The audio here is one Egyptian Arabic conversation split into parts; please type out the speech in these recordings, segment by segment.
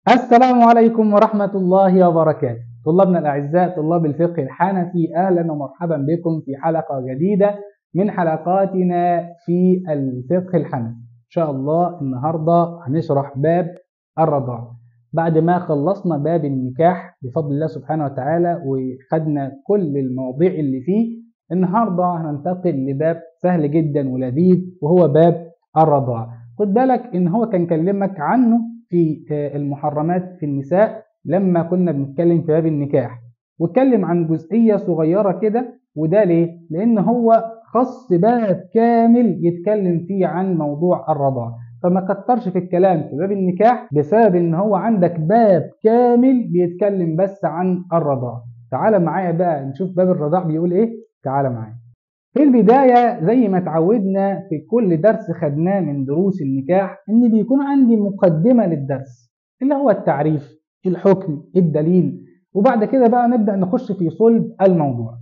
السلام عليكم ورحمة الله وبركاته طلابنا الأعزاء طلاب الفقه الحنفي أهلا ومرحبا بكم في حلقة جديدة من حلقاتنا في الفقه الحنفي إن شاء الله النهاردة هنشرح باب الرضاعة بعد ما خلصنا باب النكاح بفضل الله سبحانه وتعالى وخدنا كل المواضيع اللي فيه النهاردة هننتقل لباب سهل جدا ولذيذ وهو باب الرضاعة خد بالك إن هو كان كلمك عنه في المحرمات في النساء لما كنا بنتكلم في باب النكاح واتكلم عن جزئية صغيرة كده وده ليه؟ لأن هو خص باب كامل يتكلم فيه عن موضوع الرضاعة فما كترش في الكلام في باب النكاح بسبب ان هو عندك باب كامل بيتكلم بس عن الرضاعة تعال معايا بقى نشوف باب الرضاعة بيقول ايه تعال معايا في البداية زي ما اتعودنا في كل درس خدناه من دروس النكاح ان بيكون عندي مقدمة للدرس اللي هو التعريف الحكم الدليل وبعد كده بقى نبدأ نخش في صلب الموضوع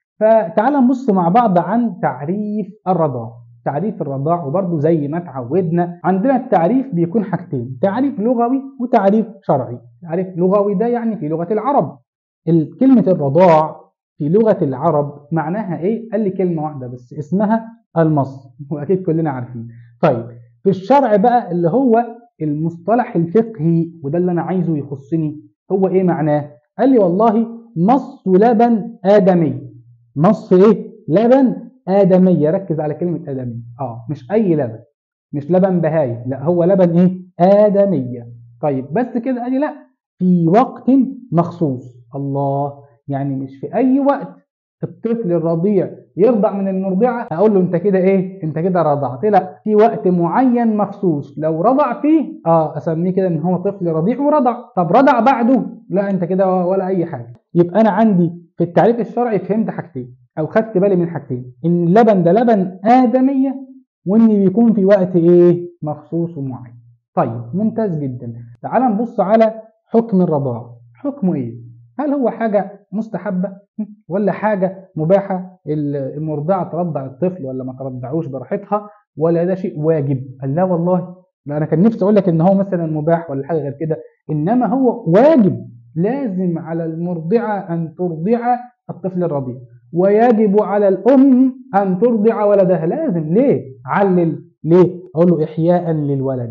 فتعال نبص مع بعض عن تعريف الرضاعة تعريف الرضاع وبرضه زي ما اتعودنا عندنا التعريف بيكون حاجتين تعريف لغوي وتعريف شرعي تعريف لغوي ده يعني في لغة العرب كلمة الرضاع في لغة العرب معناها ايه قال لي كلمة واحدة بس اسمها المص واكيد كلنا عارفين طيب في الشرع بقى اللي هو المصطلح الفقهي وده اللي انا عايزه يخصني هو ايه معناه قال لي والله مص لبن آدمي مص ايه لبن آدمية ركز على كلمة آدمية اه مش أي لبن مش لبن بهاي لا هو لبن ايه آدمية طيب بس كده قال لي لا في وقت مخصوص الله يعني مش في أي وقت الطفل الرضيع يرضع من المرضعة أقول له أنت كده إيه؟ أنت كده رضعت لا في وقت معين مخصوص لو رضع فيه أه أسميه كده إن هو طفل رضيع ورضع طب رضع بعده لا أنت كده ولا أي حاجة يبقى أنا عندي في التعريف الشرعي فهمت حاجتين او خدت بالي من حاجتين ان اللبن ده لبن ادميه وان بيكون في وقت ايه مخصوص ومعين طيب ممتاز جدا تعال نبص على حكم الرضاعه حكمه ايه هل هو حاجه مستحبه ولا حاجه مباحه المرضعه ترضع الطفل ولا ما ترضعوش براحتها ولا ده شيء واجب قال لا والله لا انا كان نفسي اقول لك ان هو مثلا مباح ولا حاجه غير كده انما هو واجب لازم على المرضعه ان ترضع الطفل الرضيع ويجب على الأم أن ترضع ولدها لازم ليه؟ علل ليه؟ أقول له إحياء للولد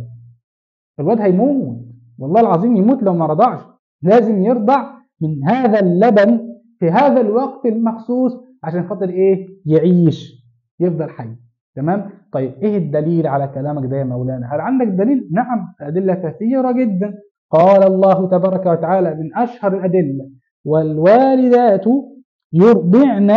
الولد هيموت والله العظيم يموت لو ما رضعش لازم يرضع من هذا اللبن في هذا الوقت المخصوص عشان خاطر إيه؟ يعيش يفضل حي تمام؟ طيب إيه الدليل على كلامك ده يا مولانا؟ هل عندك دليل؟ نعم أدلة كثيرة جدا قال الله تبارك وتعالى من أشهر الأدلة والوالدات يرضعن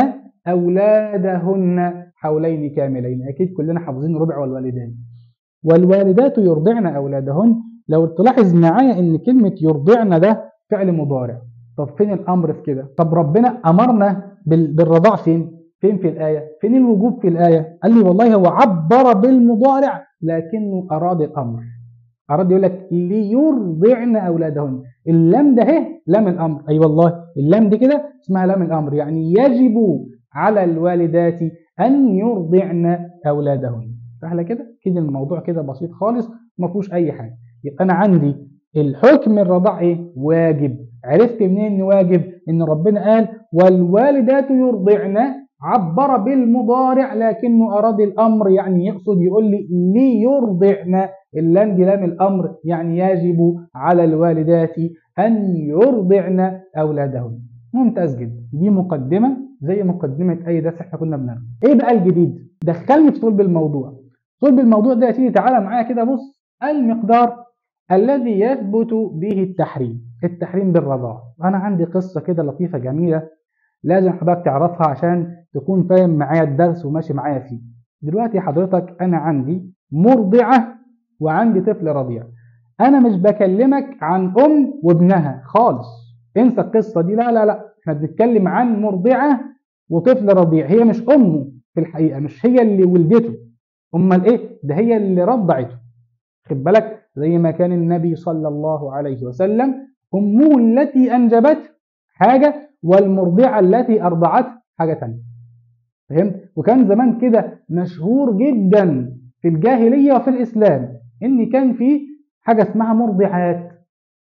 أولادهن حولين كاملين أكيد كلنا حافظين ربع والوالدان والوالدات يرضعن أولادهن لو تلاحظ معايا إن كلمة يرضعن ده فعل مضارع طب فين الأمر في كده طب ربنا أمرنا بالرضاع فين فين في الآية فين الوجوب في الآية قال لي والله هو عبر بالمضارع لكنه أراد الأمر أراد يقول لك ليرضعن أولادهن اللام ده اهي لام الأمر أي أيوة والله اللام دي كده اسمها لام الأمر يعني يجب على الوالدات أن يرضعن أولادهن سهلة كده كده الموضوع كده بسيط خالص ما فيهوش أي حاجة يبقى أنا عندي الحكم الرضاع إيه واجب عرفت منين إن واجب إن ربنا قال والوالدات يرضعن عبر بالمضارع لكنه أراد الأمر يعني يقصد يقول لي ليرضعن اللام دي لام الأمر يعني يجب على الوالدات أن يرضعن أولادهن ممتاز جدا دي مقدمة زي مقدمة أي درس احنا كنا بنعمله إيه بقى الجديد؟ دخلني في صلب الموضوع صلب الموضوع ده يا سيدي تعالى معايا كده بص المقدار الذي يثبت به التحريم التحريم بالرضاعة أنا عندي قصة كده لطيفة جميلة لازم حضرتك تعرفها عشان تكون فاهم معايا الدرس وماشي معايا فيه دلوقتي حضرتك أنا عندي مرضعة وعندي طفل رضيع انا مش بكلمك عن ام وابنها خالص انسى القصه دي لا لا لا احنا بنتكلم عن مرضعه وطفل رضيع هي مش امه في الحقيقه مش هي اللي ولدته امال ايه ده هي اللي رضعته خد بالك زي ما كان النبي صلى الله عليه وسلم امه التي انجبته حاجه والمرضعه التي ارضعته حاجه ثانيه فهمت وكان زمان كده مشهور جدا في الجاهليه وفي الاسلام ان كان في حاجه اسمها مرضعات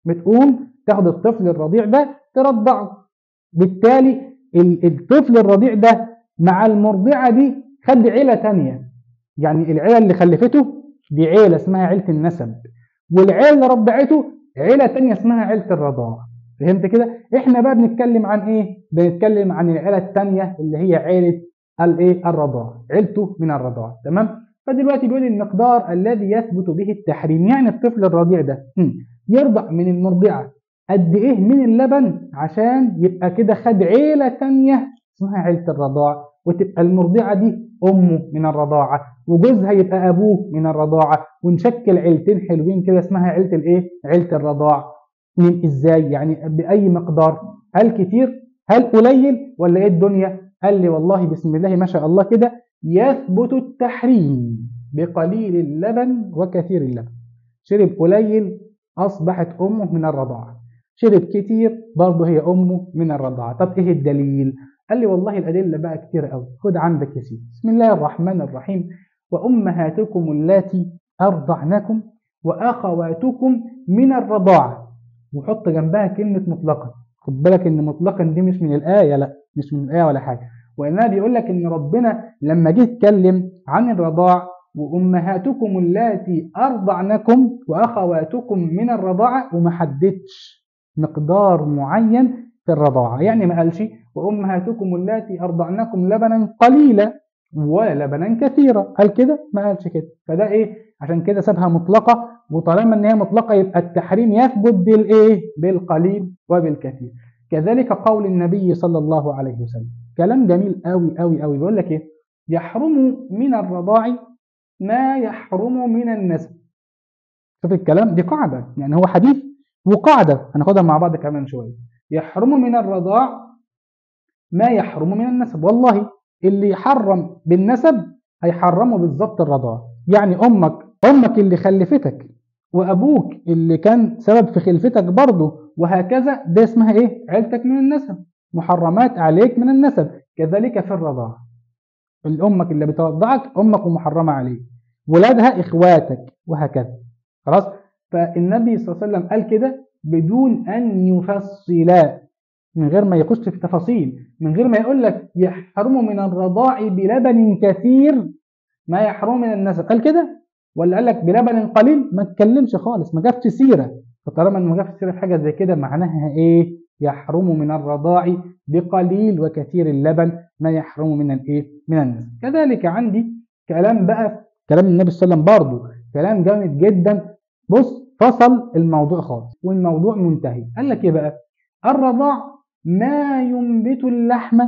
بتقوم تاخد الطفل الرضيع ده ترضعه بالتالي الطفل الرضيع ده مع المرضعة دي خد عيلة تانية يعني العيلة اللي خلفته دي عيلة اسمها عيلة النسب والعيلة اللي رضعته عيلة تانية اسمها عيلة الرضاعة فهمت كده؟ احنا بقى بنتكلم عن ايه؟ بنتكلم عن العيلة التانية اللي هي عيلة الايه؟ الرضاعة، عيلته من الرضاعة، تمام؟ فدلوقتي بيقول المقدار الذي يثبت به التحريم، يعني الطفل الرضيع ده يرضع من المرضعة قد ايه من اللبن عشان يبقى كده خد عيلة تانية اسمها عيلة الرضاعة وتبقى المرضعة دي أمه من الرضاعة وجوزها يبقى أبوه من الرضاعة ونشكل عيلتين حلوين كده اسمها عيلة الإيه؟ عيلة الرضاعة من إزاي؟ يعني بأي مقدار؟ هل كتير؟ هل قليل؟ ولا إيه الدنيا؟ قال لي والله بسم الله ما شاء الله كده يثبت التحريم بقليل اللبن وكثير اللبن شرب قليل أصبحت أمه من الرضاعة شرب كتير برضه هي أمه من الرضاعة طب إيه الدليل؟ قال لي والله الأدلة بقى كتير قوي خد عندك يا سيدي بسم الله الرحمن الرحيم وأمهاتكم اللاتي أرضعنكم وأخواتكم من الرضاعة وحط جنبها كلمة مطلقا خد بالك إن مطلقا دي مش من الآية لا مش من الآية ولا حاجة وإنها بيقول لك إن ربنا لما جه اتكلم عن الرضاع وأمهاتكم اللاتي أرضعنكم وأخواتكم من الرضاعة وما حددش مقدار معين في الرضاعة يعني ما قالش وأمهاتكم اللاتي أرضعنكم لبنا قليلا ولا لبنا كثيرا قال كده ما قالش كده فده إيه عشان كده سابها مطلقة وطالما إن هي مطلقة يبقى التحريم يثبت بالإيه بالقليل وبالكثير كذلك قول النبي صلى الله عليه وسلم كلام جميل قوي قوي قوي بيقول لك إيه يحرم من الرضاع ما يحرم من النسب شوف الكلام دي قاعدة يعني هو حديث وقاعدة هناخدها مع بعض كمان شوية يحرم من الرضاع ما يحرم من النسب والله اللي يحرم بالنسب هيحرمه بالظبط الرضاع يعني امك امك اللي خلفتك وابوك اللي كان سبب في خلفتك برضه وهكذا ده اسمها ايه عيلتك من النسب محرمات عليك من النسب كذلك في الرضاعه الامك اللي بترضعك امك ومحرمه عليك ولادها اخواتك وهكذا خلاص فالنبي صلى الله عليه وسلم قال كده بدون ان يفصل من غير ما يخش في تفاصيل من غير ما يقول لك يحرم من الرضاع بلبن كثير ما يحرم من النسب قال كده ولا قال لك بلبن قليل ما اتكلمش خالص ما جابش سيره فطالما ما جابش سيره في حاجه زي كده معناها ايه يحرم من الرضاع بقليل وكثير اللبن ما يحرم من الايه من النسب كذلك عندي كلام بقى كلام النبي صلى الله عليه وسلم برضه كلام جامد جدا بص فصل الموضوع خالص والموضوع منتهي قال لك ايه بقى الرضاع ما ينبت اللحم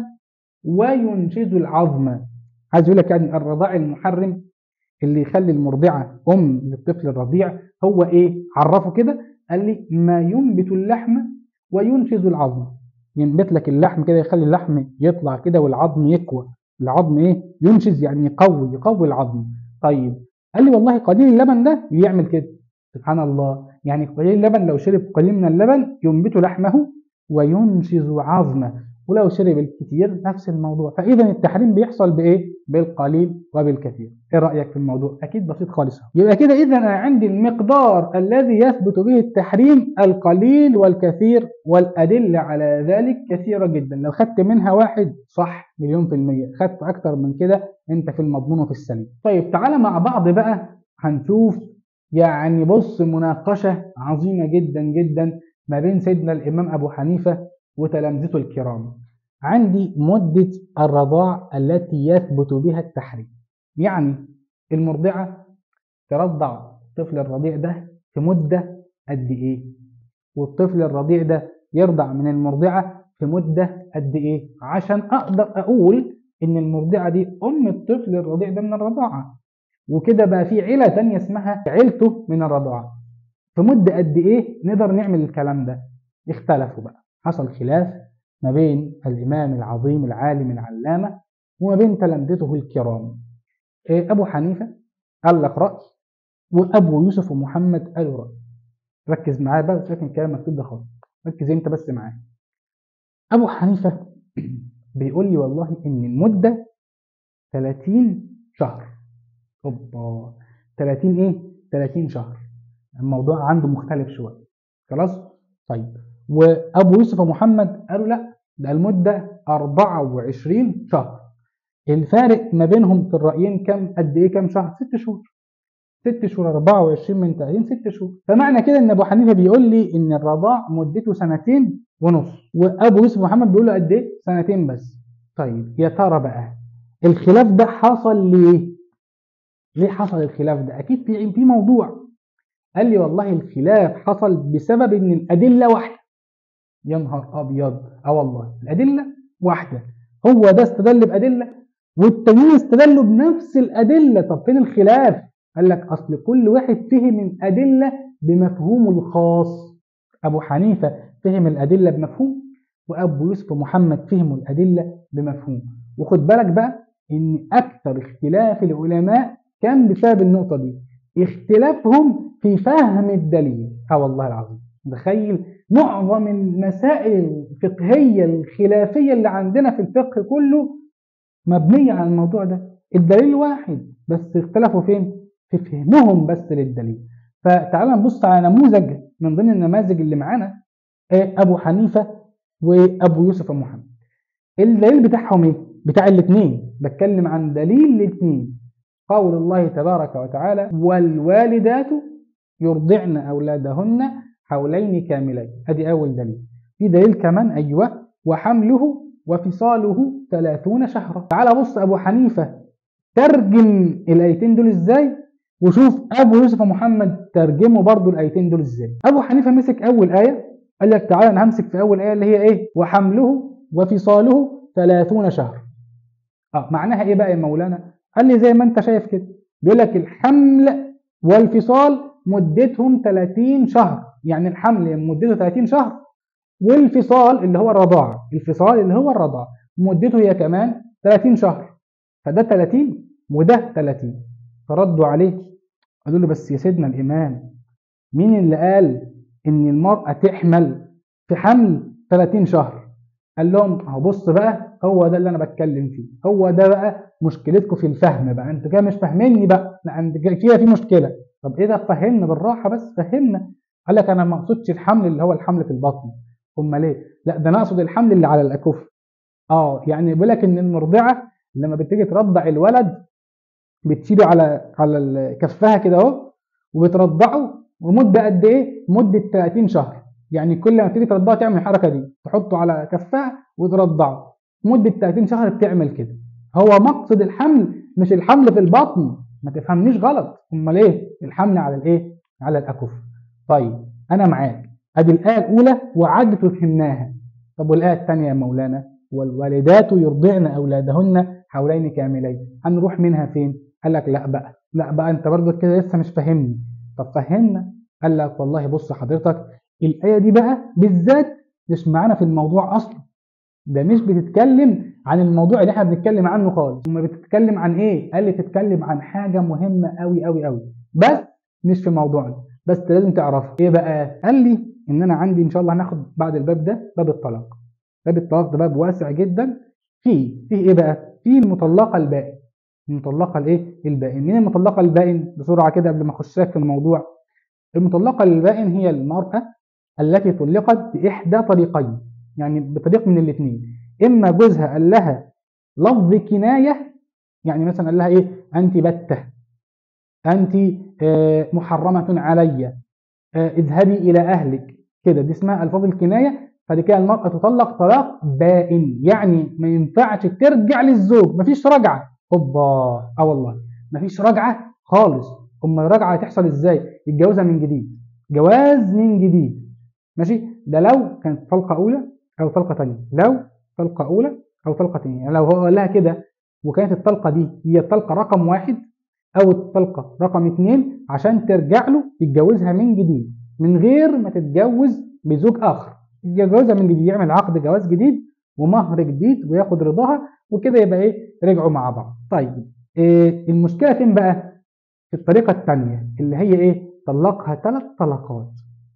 وينشز العظم عايز يقول لك يعني الرضاع المحرم اللي يخلي المرضعة أم للطفل الرضيع هو إيه؟ عرفه كده قال لي ما ينبت اللحم وينشز العظم ينبت لك اللحم كده يخلي اللحم يطلع كده والعظم يكوى العظم إيه؟ ينشز يعني يقوي يقوي العظم طيب قال لي والله قليل اللبن ده يعمل كده سبحان الله يعني قليل اللبن لو شرب قليل من اللبن ينبت لحمه وينشز عظمه ولو شرب الكثير نفس الموضوع فاذا التحريم بيحصل بايه بالقليل وبالكثير ايه رايك في الموضوع اكيد بسيط خالص يبقى كده اذا انا عندي المقدار الذي يثبت به التحريم القليل والكثير والادله على ذلك كثيره جدا لو خدت منها واحد صح مليون في الميه خدت اكتر من كده انت في المضمون وفي السليم طيب تعالى مع بعض بقى هنشوف يعني بص مناقشه عظيمه جدا جدا ما بين سيدنا الامام ابو حنيفه وتلامذته الكرام عندي مدة الرضاع التي يثبت بها التحريم يعني المرضعة ترضع الطفل الرضيع ده في مدة قد إيه والطفل الرضيع ده يرضع من المرضعة في مدة قد إيه عشان أقدر أقول إن المرضعة دي أم الطفل الرضيع ده من الرضاعة وكده بقى في عيلة تانية اسمها عيلته من الرضاعة في مدة قد إيه نقدر نعمل الكلام ده اختلفوا بقى حصل خلاف ما بين الإمام العظيم العالم العلامة وما بين تلامذته الكرام أبو حنيفة قال لك رأي وأبو يوسف ومحمد قالوا رأي ركز معايا بقى سيبك من الكلام المكتوب ده خالص ركز أنت بس معايا أبو حنيفة بيقول لي والله إن المدة 30 شهر أوبا 30 إيه؟ 30 شهر الموضوع عنده مختلف شوية خلاص طيب وابو يوسف ومحمد قالوا لا ده المده 24 شهر الفارق ما بينهم في الرايين كم قد ايه كم شهر ست شهور ست شهور 24 من تقريبا ست شهور فمعنى كده ان ابو حنيفه بيقول لي ان الرضاع مدته سنتين ونص وابو يوسف محمد بيقول له قد ايه سنتين بس طيب يا ترى بقى الخلاف ده حصل ليه ليه حصل الخلاف ده اكيد في في موضوع قال لي والله الخلاف حصل بسبب ان الادله واحده يا نهار ابيض اه والله الادله واحده هو ده استدل بادله والتانيين استدلوا بنفس الادله طب فين الخلاف قال لك اصل كل واحد فهم الادله بمفهومه الخاص ابو حنيفه فهم الادله بمفهوم وابو يوسف ومحمد فهموا الادله بمفهوم وخد بالك بقى ان اكثر اختلاف العلماء كان بسبب النقطه دي اختلافهم في فهم الدليل اه والله العظيم تخيل معظم المسائل الفقهيه الخلافيه اللي عندنا في الفقه كله مبنيه على الموضوع ده الدليل واحد بس اختلفوا فين في فهمهم بس للدليل فتعال نبص على نموذج من ضمن النماذج اللي معانا ابو حنيفه وابو يوسف ومحمد الدليل بتاعهم ايه بتاع الاثنين بتكلم عن دليل الاثنين قول الله تبارك وتعالى والوالدات يرضعن اولادهن حولين كاملين ادي اول دليل في دليل كمان ايوه وحمله وفصاله ثلاثون شهرا تعال بص ابو حنيفه ترجم الايتين دول ازاي وشوف ابو يوسف ومحمد ترجموا برضو الايتين دول ازاي ابو حنيفه مسك اول ايه قال لك تعالى انا همسك في اول ايه اللي هي ايه وحمله وفصاله ثلاثون شهر اه معناها ايه بقى يا مولانا قال لي زي ما انت شايف كده بيقول لك الحمل والفصال مدتهم 30 شهر يعني الحمل مدته 30 شهر والفصال اللي هو الرضاعه الفصال اللي هو الرضاعه مدته هي كمان 30 شهر فده 30 وده 30 فردوا عليه قالوا له بس يا سيدنا الامام مين اللي قال ان المراه تحمل في حمل 30 شهر قال لهم اهو بص بقى هو ده اللي انا بتكلم فيه هو ده بقى مشكلتكم في الفهم بقى انتوا كده مش فاهميني بقى لا انت كده في مشكله طب ايه ده فهمنا بالراحه بس فهمنا قال لك انا ما اقصدش الحمل اللي هو الحمل في البطن امال ايه لا ده انا اقصد الحمل اللي على الاكف اه يعني بيقول لك ان المرضعه لما بتيجي ترضع الولد بتشيله على على كفها كده اهو وبترضعه ومده قد ايه مده 30 شهر يعني كل ما تيجي ترضعه تعمل الحركه دي تحطه على كفها وترضعه مده 30 شهر بتعمل كده هو مقصد الحمل مش الحمل في البطن ما تفهمنيش غلط امال ايه الحمل على الايه على الاكف طيب انا معاك ادي الايه الاولى وعدت وفهمناها طب والايه الثانيه يا مولانا والوالدات يرضعن اولادهن حولين كاملين هنروح منها فين قال لك لا بقى لا بقى انت برضه كده لسه مش فاهمني طب فهمنا قال لك والله بص حضرتك الايه دي بقى بالذات مش معانا في الموضوع اصلا ده مش بتتكلم عن الموضوع اللي احنا بنتكلم عنه خالص امال بتتكلم عن ايه قال لي بتتكلم عن حاجه مهمه قوي قوي قوي بس مش في موضوعنا بس لازم تعرفها ايه بقى قال لي ان انا عندي ان شاء الله هناخد بعد الباب ده باب الطلاق باب الطلاق ده باب واسع جدا فيه فيه ايه بقى فيه المطلقه البائن المطلقه الايه البائن مين المطلقه البائن بسرعه كده قبل ما اخش لك في الموضوع المطلقه البائن هي المراه التي طلقت باحدى طريقين يعني بطريق من الاثنين اما جوزها قال لها لفظ كنايه يعني مثلا قال لها ايه انت بته انت آه محرمه علي آه اذهبي الى اهلك كده دي اسمها الفاظ الكنايه فدي كده المراه تطلق طلاق بائن يعني ما ينفعش ترجع للزوج مفيش رجعه هوبا اه والله مفيش رجعه خالص اما الرجعه هتحصل ازاي يتجوزها من جديد جواز من جديد ماشي ده لو كانت طلقه اولى او طلقه ثانيه لو طلقه اولى او طلقه ثانيه يعني لو هو قال لها كده وكانت الطلقه دي هي الطلقه رقم واحد او الطلقه رقم اثنين عشان ترجع له يتجوزها من جديد من غير ما تتجوز بزوج اخر يتجوزها من جديد يعمل عقد جواز جديد ومهر جديد وياخد رضاها وكده يبقى ايه رجعوا مع بعض طيب إيه المشكله فين بقى في الطريقه الثانيه اللي هي ايه طلقها ثلاث طلقات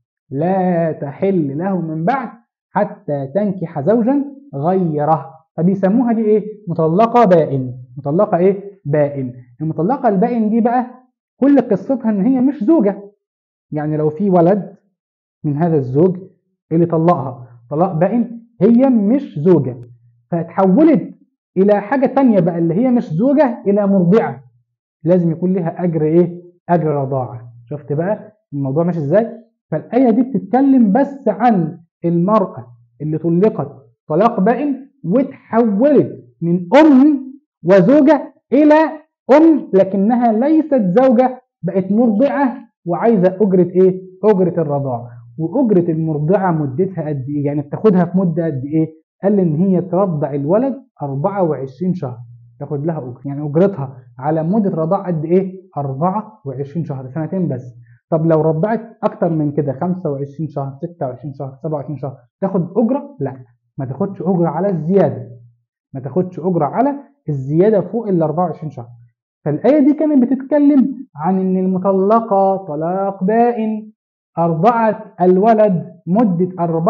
لا تحل له من بعد حتى تنكح زوجا غيره فبيسموها دي ايه مطلقه بائن مطلقه ايه بائن المطلقه البائن دي بقى كل قصتها ان هي مش زوجه يعني لو في ولد من هذا الزوج اللي طلقها طلاق بائن هي مش زوجة فتحولت إلى حاجة تانية بقى اللي هي مش زوجة إلى مرضعة لازم يكون لها أجر إيه؟ أجر رضاعة شفت بقى الموضوع ماشي إزاي؟ فالآية دي بتتكلم بس عن المرأة اللي طلقت طلاق بائن وتحولت من أم وزوجة إلى أم لكنها ليست زوجة بقت مرضعة وعايزة أجرة إيه؟ أجرة الرضاعة وأجرة المرضعة مدتها قد إيه؟ يعني بتاخدها في مدة قد إيه؟ قال إن هي ترضع الولد 24 شهر تاخد لها أجر يعني أجرتها على مدة رضاعة قد إيه؟ 24 شهر سنتين بس طب لو رضعت أكتر من كده 25 شهر 26 شهر 27 شهر تاخد أجرة؟ لا ما تاخدش أجرة على الزيادة ما تاخدش أجرة على الزيادة فوق ال 24 شهر فالآية دي كانت بتتكلم عن إن المطلقة طلاق بائن أرضعت الولد مدة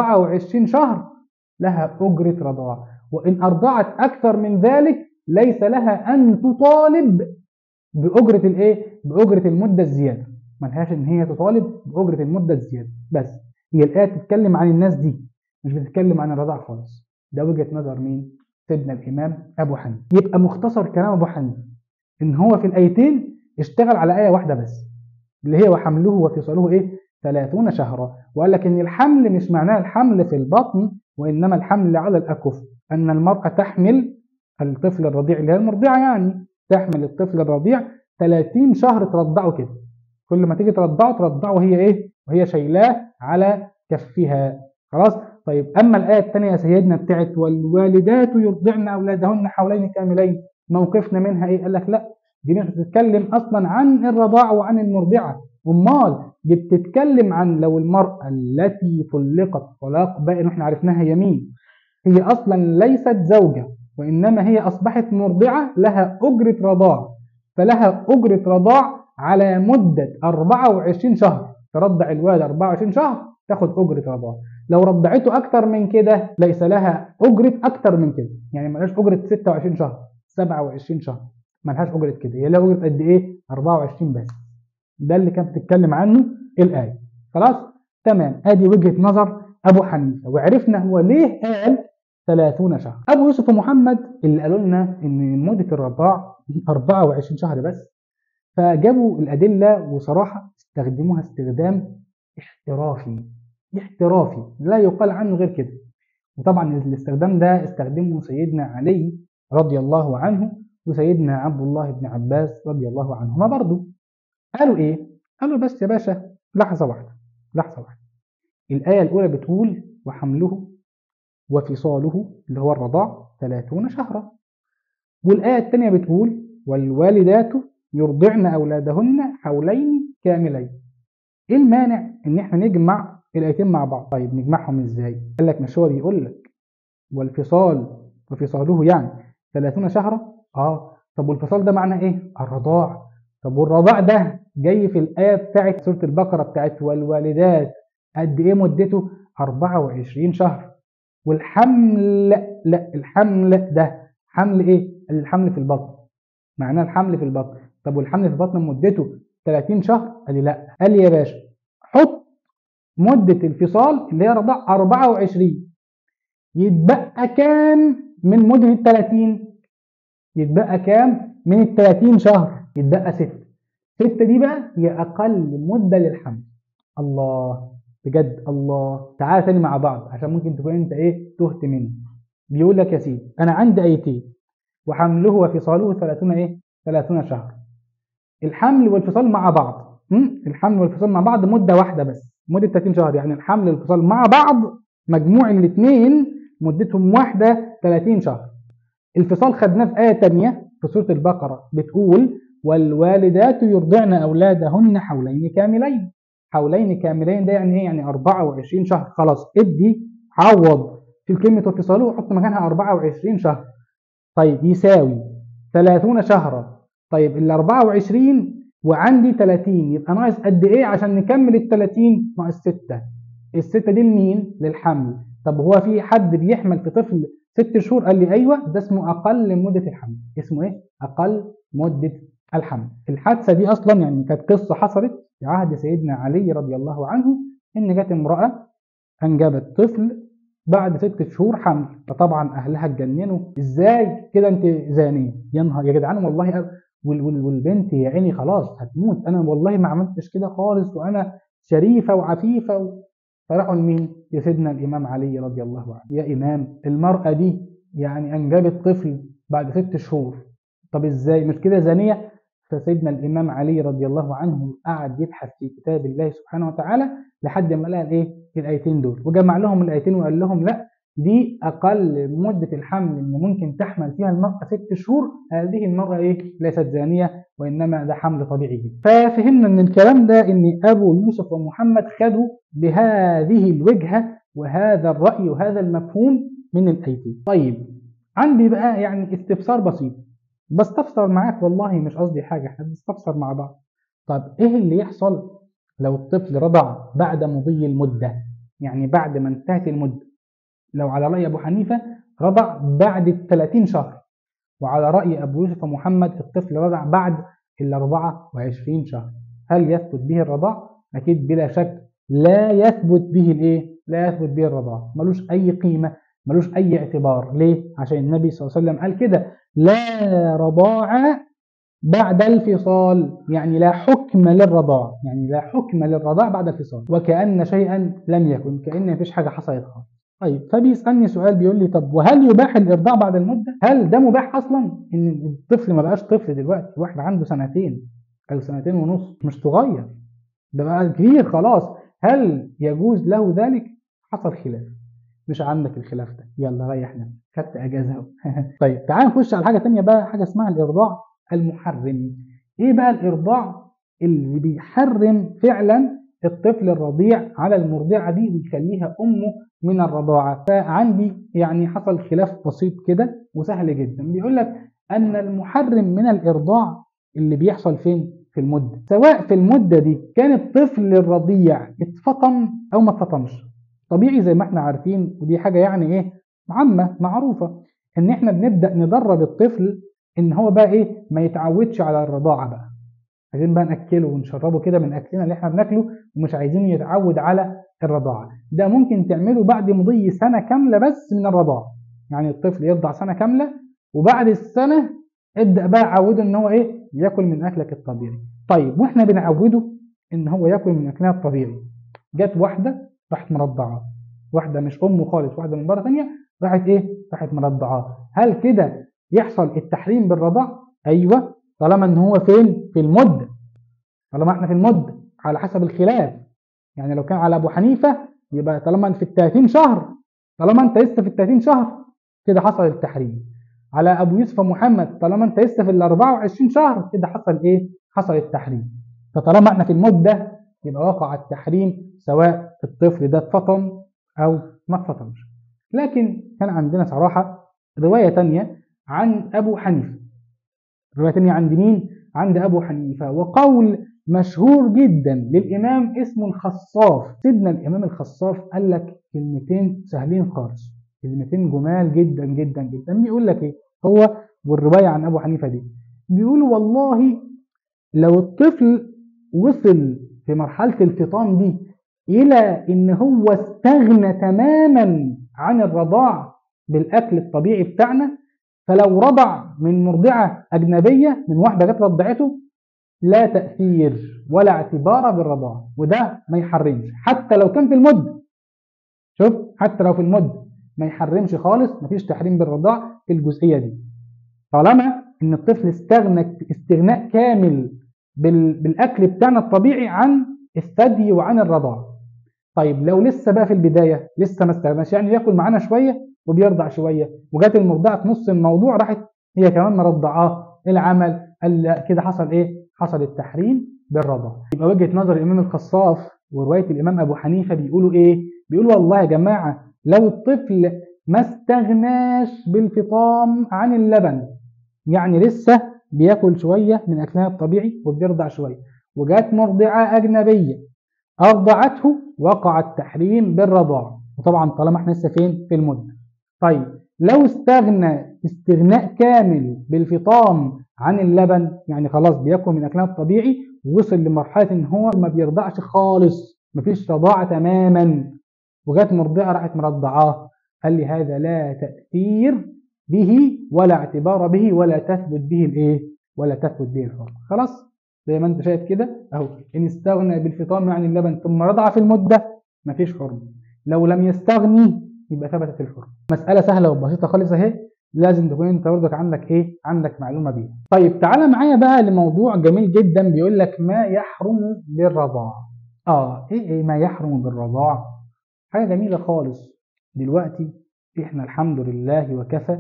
24 شهر لها أجرة رضاعة وإن أرضعت أكثر من ذلك ليس لها أن تطالب بأجرة الإيه؟ بأجرة المدة الزيادة ملهاش إن هي تطالب بأجرة المدة الزيادة بس هي الآية بتتكلم عن الناس دي مش بتتكلم عن الرضاعة خالص ده وجهة نظر مين؟ سيدنا الإمام أبو حنيفة يبقى مختصر كلام أبو حنيفة إن هو في الآيتين اشتغل على آية واحدة بس اللي هي وحمله وفصاله إيه؟ 30 شهرا وقال لك إن الحمل مش معناه الحمل في البطن وإنما الحمل على الأكف أن المرأة تحمل الطفل الرضيع اللي هي المرضعة يعني تحمل الطفل الرضيع 30 شهر ترضعه كده كل ما تيجي ترضعه ترضعه وهي إيه؟ وهي شايلاه على كفها خلاص طيب أما الآية الثانية يا سيدنا بتاعت والوالدات يرضعن أولادهن حولين كاملين موقفنا منها إيه؟ قال لك لا دي مش بتتكلم أصلا عن الرضاعة وعن المرضعة أمال دي بتتكلم عن لو المرأة التي طلقت طلاق بائن واحنا عرفناها يمين هي أصلا ليست زوجة وإنما هي أصبحت مرضعة لها أجرة رضاع فلها أجرة رضاع على مدة 24 شهر ترضع الولد 24 شهر تاخد أجرة رضاع لو رضعته أكتر من كده ليس لها أجرة أكتر من كده يعني ملهاش أجرة 26 شهر 27 شهر ملهاش أجرة كده هي لها أجرة قد إيه 24 بس ده اللي كانت بتتكلم عنه الآية خلاص تمام ادي وجهة نظر ابو حنيفة وعرفنا هو ليه قال 30 شهر ابو يوسف ومحمد اللي قالوا لنا ان مدة الرضاع 24 شهر بس فجابوا الادلة وصراحة استخدموها استخدام احترافي احترافي لا يقال عنه غير كده وطبعا الاستخدام ده استخدمه سيدنا علي رضي الله عنه وسيدنا عبد الله بن عباس رضي الله عنهما برضه قالوا ايه قالوا بس يا باشا لحظة واحدة لحظة واحدة الآية الأولى بتقول وحمله وفصاله اللي هو الرضاع 30 شهرا والآية الثانية بتقول والوالدات يرضعن أولادهن حولين كاملين إيه المانع إن إحنا نجمع الآيتين مع بعض طيب نجمعهم إزاي قال لك مش هو بيقول لك والفصال وفصاله يعني 30 شهرا اه طب والفصال ده معناه ايه الرضاع طب والرضاع ده جاي في الآية بتاعت سورة البقرة بتاعت والوالدات قد إيه مدته 24 شهر والحمل لا الحمل ده حمل إيه الحمل في البطن معناه الحمل في البطن طب والحمل في البطن مدته 30 شهر قال لي لا قال لي يا باشا حط مدة الفصال اللي هي رضاع 24 يتبقى كام من مدة ال 30 يتبقى كام من ال 30 شهر يتبقى 6 6 دي بقى هي أقل مدة للحمل الله بجد الله تعالى تاني مع بعض عشان ممكن تكون انت ايه تهت مني بيقول لك يا سيدي انا عندي ايتين وحمله وفصاله 30 ايه 30 شهر الحمل والفصال مع بعض م? الحمل والفصال مع بعض مده واحده بس مده 30 شهر يعني الحمل والفصال مع بعض مجموع الاثنين مدتهم واحده 30 شهر الفصال خدناه في ايه ثانيه في سوره البقره بتقول والوالدات يرضعن اولادهن حولين كاملين حولين كاملين ده يعني ايه يعني 24 شهر خلاص ادي عوض في كلمة اتصاله وحط مكانها 24 شهر طيب يساوي 30 شهرا طيب ال 24 وعندي 30 يبقى ناقص قد ايه عشان نكمل ال 30 ناقص 6 الستة دي لمين؟ للحمل طب هو في حد بيحمل في طفل ست شهور قال لي ايوه ده اسمه اقل مدة الحمل اسمه ايه؟ اقل مدة الحمل الحادثة دي اصلا يعني كانت قصة حصلت في عهد سيدنا علي رضي الله عنه ان جت امراه انجبت طفل بعد ست شهور حمل فطبعا اهلها اتجننوا ازاي كده انت زانيه يا نهار يا جدعان والله أب... وال... وال... والبنت يا عيني خلاص هتموت انا والله ما عملتش كده خالص وانا شريفه وعفيفه و... فراحوا لمين؟ لسيدنا الامام علي رضي الله عنه يا امام المراه دي يعني انجبت طفل بعد ست شهور طب ازاي مش كده زانيه فسيدنا الامام علي رضي الله عنه قعد يبحث في كتاب الله سبحانه وتعالى لحد ما لقى الايه الايتين دول وجمع لهم الايتين وقال لهم لا دي اقل مده الحمل اللي ممكن تحمل فيها المراه ست شهور هذه المراه ايه ليست زانيه وانما ده حمل طبيعي جدا ففهمنا ان الكلام ده ان ابو يوسف ومحمد خدوا بهذه الوجهه وهذا الراي وهذا المفهوم من الايتين طيب عندي بقى يعني استفسار بسيط بستفسر معاك والله مش قصدي حاجه احنا بنستفسر مع بعض طب ايه اللي يحصل لو الطفل رضع بعد مضي المده يعني بعد ما انتهت المده لو على راي ابو حنيفه رضع بعد ال 30 شهر وعلى راي ابو يوسف ومحمد الطفل رضع بعد ال 24 شهر هل يثبت به الرضاع اكيد بلا شك لا يثبت به الايه لا يثبت به الرضاع ملوش اي قيمه ملوش اي اعتبار ليه عشان النبي صلى الله عليه وسلم قال كده لا رضاعة بعد الفصال يعني لا حكم للرضاع يعني لا حكم للرضاع بعد الفصال وكأن شيئا لم يكن كأن مفيش حاجة حصلت خالص طيب فبيسألني سؤال بيقول لي طب وهل يباح الإرضاع بعد المدة؟ هل ده مباح أصلا؟ إن الطفل ما بقاش طفل دلوقتي واحد عنده سنتين أو سنتين ونص مش صغير ده بقى كبير خلاص هل يجوز له ذلك؟ حصل خلاف مش عندك الخلاف ده يلا ريح نفسك خدت اجازه اهو طيب تعال نخش على حاجه تانية بقى حاجه اسمها الارضاع المحرم ايه بقى الارضاع اللي بيحرم فعلا الطفل الرضيع على المرضعه دي ويخليها امه من الرضاعه فعندي يعني حصل خلاف بسيط كده وسهل جدا بيقول لك ان المحرم من الارضاع اللي بيحصل فين في المده سواء في المده دي كان الطفل الرضيع اتفطم او ما اتفطمش طبيعي زي ما احنا عارفين ودي حاجه يعني ايه عامه معروفه ان احنا بنبدا ندرب الطفل ان هو بقى ايه ما يتعودش على الرضاعه بقى عايزين بقى ناكله ونشربه كده من اكلنا اللي احنا بناكله ومش عايزينه يتعود على الرضاعه ده ممكن تعمله بعد مضي سنه كامله بس من الرضاعه يعني الطفل يرضع سنه كامله وبعد السنه ابدا بقى عوده ان هو ايه ياكل من اكلك الطبيعي طيب واحنا بنعوده ان هو ياكل من اكلنا الطبيعي جت واحده راحت مرضعاه واحده مش امه خالص واحده من بره ثانيه راحت ايه راحت مرضعاه هل كده يحصل التحريم بالرضاع ايوه طالما ان هو فين في المده طالما احنا في المده على حسب الخلاف يعني لو كان على ابو حنيفه يبقى طالما في ال 30 شهر طالما انت لسه في ال 30 شهر كده حصل التحريم على ابو يوسف ومحمد طالما انت لسه في ال 24 شهر كده حصل ايه حصل التحريم فطالما احنا في المده يبقى وقع التحريم سواء الطفل ده اتفطم او ما اتفطمش لكن كان عندنا صراحه روايه تانية عن ابو حنيفه روايه تانية عند مين عند ابو حنيفه وقول مشهور جدا للامام اسمه الخصاف سيدنا الامام الخصاف قال لك كلمتين سهلين خالص كلمتين جمال جدا جدا جدا بيقول لك ايه هو والروايه عن ابو حنيفه دي بيقول والله لو الطفل وصل في مرحله الفطام دي الى ان هو استغنى تماما عن الرضاع بالاكل الطبيعي بتاعنا فلو رضع من مرضعه اجنبيه من واحده جت رضعته لا تاثير ولا اعتبار بالرضاعه وده ما يحرمش حتى لو كان في المده شوف حتى لو في المده ما يحرمش خالص مفيش تحريم بالرضاع في الجزئيه دي طالما ان الطفل استغنى استغناء كامل بالاكل بتاعنا الطبيعي عن الثدي وعن الرضاعه طيب لو لسه بقى في البدايه لسه ما استغناش يعني ياكل معانا شويه وبيرضع شويه وجات المرضعه في نص الموضوع راحت هي كمان مرضعاه العمل قال كده حصل ايه؟ حصل التحريم بالرضاعه يبقى وجهه نظر الامام الخصاف وروايه الامام ابو حنيفه بيقولوا ايه؟ بيقولوا والله يا جماعه لو الطفل ما استغناش بالفطام عن اللبن يعني لسه بياكل شويه من اكلها الطبيعي وبيرضع شويه وجات مرضعه اجنبيه ارضعته وقع التحريم بالرضاعه وطبعا طالما احنا لسه فين في المده طيب لو استغنى استغناء كامل بالفطام عن اللبن يعني خلاص بياكل من اكلها الطبيعي ووصل لمرحله ان هو ما بيرضعش خالص مفيش رضاعة تماما وجات مرضعة راحت مرضعاه قال لي هذا لا تأثير به ولا اعتبار به ولا تثبت به الايه ولا تثبت به الحرمة خلاص زي ما انت شايف كده اهو ان استغنى بالفطام عن اللبن ثم رضع في المدة مفيش حرمة لو لم يستغني يبقى ثبتت الحرمة مسألة سهلة وبسيطة خالص اهي لازم تكون انت برضك عندك ايه عندك معلومة بيها طيب تعالى معايا بقى لموضوع جميل جدا بيقول لك ما يحرم بالرضاعة اه ايه ايه ما يحرم بالرضاعة حاجة جميلة خالص دلوقتي احنا الحمد لله وكفى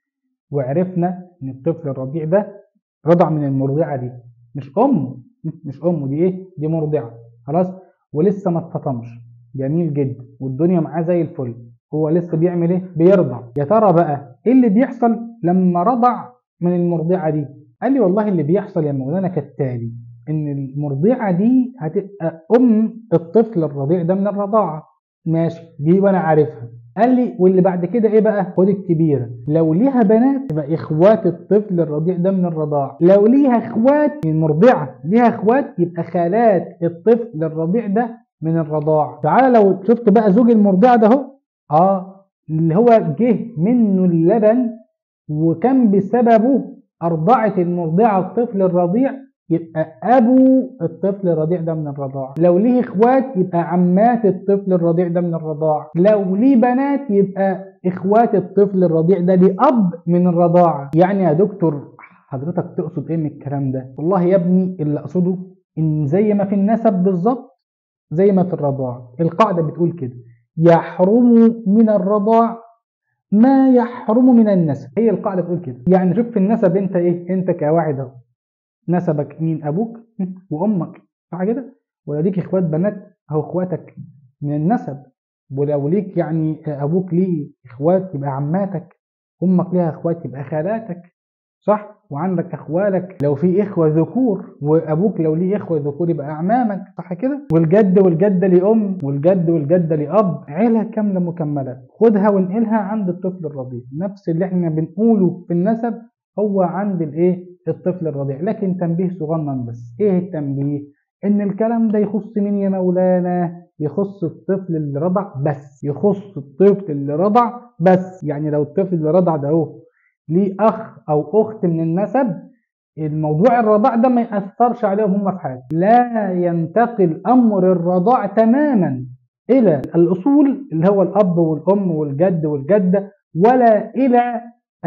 وعرفنا ان الطفل الرضيع ده رضع من المرضعة دي مش امه مش امه دي ايه دي مرضعة خلاص ولسه ما اتفطمش جميل جدا والدنيا معاه زي الفل هو لسه بيعمل ايه بيرضع يا ترى بقى ايه اللي بيحصل لما رضع من المرضعة دي قال لي والله اللي بيحصل يا مولانا كالتالي ان المرضعة دي هتبقى ام الطفل الرضيع ده من الرضاعة ماشي دي وانا عارفها قال لي واللي بعد كده ايه بقى خد الكبيره لو ليها بنات يبقى اخوات الطفل الرضيع ده من الرضاعه لو ليها اخوات من مرضعه ليها اخوات يبقى خالات الطفل الرضيع ده من الرضاعه تعالى لو شفت بقى زوج المرضعه ده اهو اه اللي هو جه منه اللبن وكان بسببه ارضعت المرضعه الطفل الرضيع يبقى ابو الطفل الرضيع ده من الرضاعه لو ليه اخوات يبقى عمات الطفل الرضيع ده من الرضاعه لو ليه بنات يبقى اخوات الطفل الرضيع ده ليه اب من الرضاعه يعني يا دكتور حضرتك تقصد ايه من الكلام ده والله يا ابني اللي اقصده ان زي ما في النسب بالظبط زي ما في الرضاعه القاعده بتقول كده يحرم من الرضاع ما يحرم من النسب هي القاعده بتقول كده يعني شوف في النسب انت ايه انت كواحد اهو نسبك مين ابوك وامك صح كده ولا ليك اخوات بنات او اخواتك من النسب ولو ليك يعني ابوك ليه اخوات يبقى عماتك امك ليها اخوات يبقى خالاتك صح وعندك اخوالك لو في اخوه ذكور وابوك لو ليه اخوه ذكور يبقى اعمامك صح كده والجد والجده لام والجد والجده لاب عيله كامله مكمله خدها وانقلها عند الطفل الرضيع نفس اللي احنا بنقوله في النسب هو عند الايه الطفل الرضيع لكن تنبيه صغنن بس ايه التنبيه ان الكلام ده يخص مين يا مولانا يخص الطفل اللي رضع بس يخص الطفل اللي رضع بس يعني لو الطفل اللي رضع ده هو ليه اخ او اخت من النسب الموضوع الرضاع ده ما يأثرش عليهم هم في حاجة لا ينتقل أمر الرضاع تماما إلى الأصول اللي هو الأب والأم والجد والجدة ولا إلى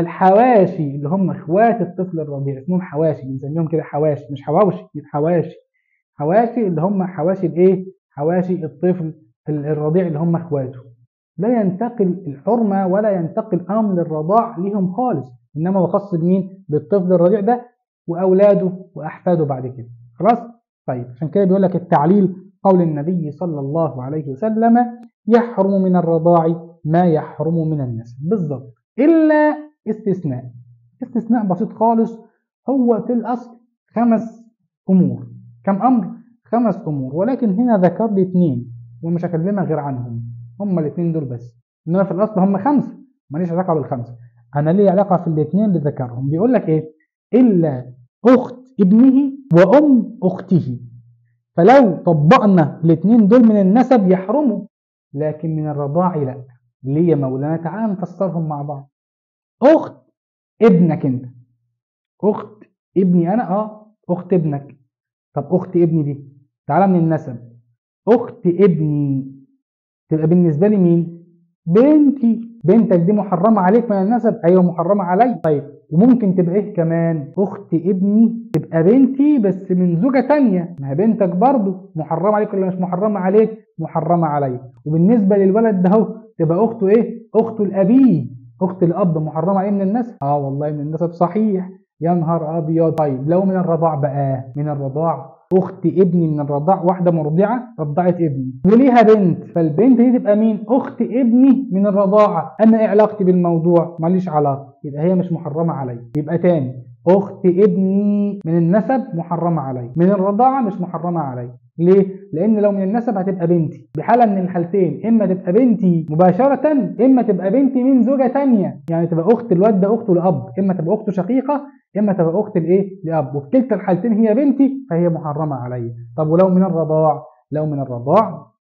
الحواشي اللي هم اخوات الطفل الرضيع اسمهم حواشي بنسميهم كده حواشي مش حواوشي حواشي حواشي اللي هم حواشي الايه حواشي الطفل الرضيع اللي هم اخواته لا ينتقل الحرمه ولا ينتقل امر الرضاع ليهم خالص انما هو خاص بمين بالطفل الرضيع ده واولاده واحفاده بعد كده خلاص طيب عشان كده بيقول لك التعليل قول النبي صلى الله عليه وسلم يحرم من الرضاع ما يحرم من النسب بالظبط الا استثناء استثناء بسيط خالص هو في الأصل خمس أمور كم أمر؟ خمس أمور ولكن هنا ذكر لي اثنين ومش هكلمك غير عنهم هم الاثنين دول بس إنما في الأصل هم خمسة ماليش علاقة بالخمسة أنا لي علاقة في الاثنين اللي ذكرهم بيقول لك إيه؟ إلا أخت ابنه وأم أخته فلو طبقنا الاثنين دول من النسب يحرموا لكن من الرضاع لا ليه يا مولانا تعال نفسرهم مع بعض اخت ابنك انت اخت ابني انا اه اخت ابنك طب اخت ابني دي تعالى من النسب اخت ابني تبقى بالنسبه لي مين بنتي بنتك دي محرمه عليك من النسب ايوه محرمه علي طيب وممكن تبقى ايه كمان اخت ابني تبقى بنتي بس من زوجه تانية ما هي بنتك برضه محرمه عليك ولا مش محرمه عليك محرمه علي وبالنسبه للولد ده اهو تبقى اخته ايه اخته الابيه اخت الاب محرمه عليه من النسب اه والله من النسب صحيح يا نهار ابيض طيب لو من الرضاع بقى من الرضاع اخت ابني من الرضاع واحده مرضعه رضعت ابني وليها بنت فالبنت دي تبقى مين اخت ابني من الرضاعه انا ايه علاقتي بالموضوع ماليش علاقه يبقى هي مش محرمه علي يبقى تاني اخت ابني من النسب محرمه علي من الرضاعه مش محرمه علي ليه؟ لأن لو من النسب هتبقى بنتي بحالة من الحالتين إما تبقى بنتي مباشرة إما تبقى بنتي من زوجة تانية يعني تبقى أخت الواد ده أخته لأب إما تبقى أخته شقيقة إما تبقى أخت الإيه؟ لأب وفي كلتا الحالتين هي بنتي فهي محرمة عليا طب ولو من الرضاع لو من الرضاع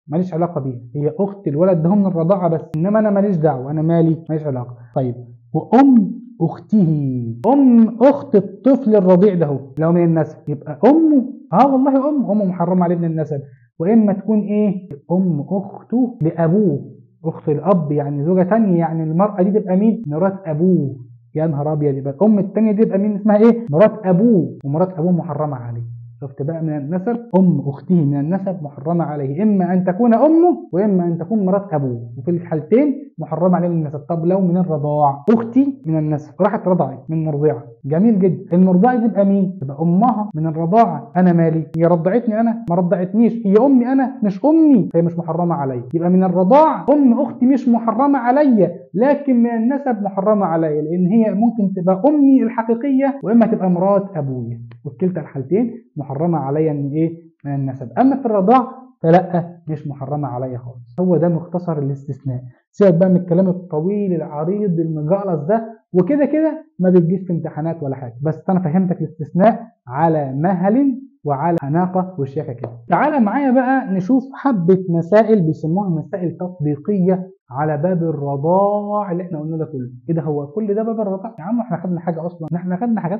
ماليش علاقه بيها هي اخت الولد ده من الرضاعه بس انما انا ماليش دعوه انا مالي ماليش علاقه طيب وام اخته ام اخت الطفل الرضيع ده هو لو من النسب يبقى امه اه والله ام امه محرمه عليه من النسب واما تكون ايه ام اخته لابوه اخت الاب يعني زوجه ثانيه يعني المراه دي تبقى مين مرات ابوه يا نهار ابيض يبقى الام الثانيه دي تبقى مين اسمها ايه مرات ابوه ومرات ابوه محرمه عليه شفت بقى من النسب ام اخته من النسب محرمه عليه اما ان تكون امه واما ان تكون مرات ابوه وفي الحالتين محرمه عليه من النسب طب لو من الرضاع اختي من النسب راحت رضعت من مرضعه جميل جدا المرضعه تبقى مين تبقى امها من الرضاعه انا مالي هي رضعتني انا ما رضعتنيش هي امي انا مش امي فهي مش محرمه عليا يبقى من الرضاعه ام اختي مش محرمه عليا لكن من النسب محرمه عليا لان هي ممكن تبقى امي الحقيقيه واما تبقى مرات ابويا وفي كلتا الحالتين محرمه عليا من ايه من النسب اما في الرضاع فلا مش محرمه عليا خالص هو ده مختصر الاستثناء سيبك بقى من الكلام الطويل العريض المجعلص ده وكده كده ما بتجيش في امتحانات ولا حاجه بس انا فهمتك الاستثناء على مهل وعلى حناقه وشياكه كده تعالى معايا بقى نشوف حبه مسائل بيسموها مسائل تطبيقيه على باب الرضاع اللي احنا قلنا ده كله ايه ده هو كل ده باب الرضاع يا عم احنا خدنا حاجه اصلا احنا خدنا حاجات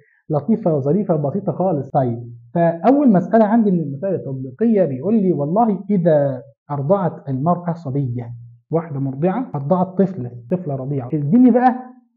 لطيفه وظريفه وبسيطه خالص طيب فاول مساله عندي من المسائل التطبيقيه بيقول لي والله اذا ارضعت المراه صبيه واحده مرضعه ارضعت طفله طفله رضيعه اديني بقى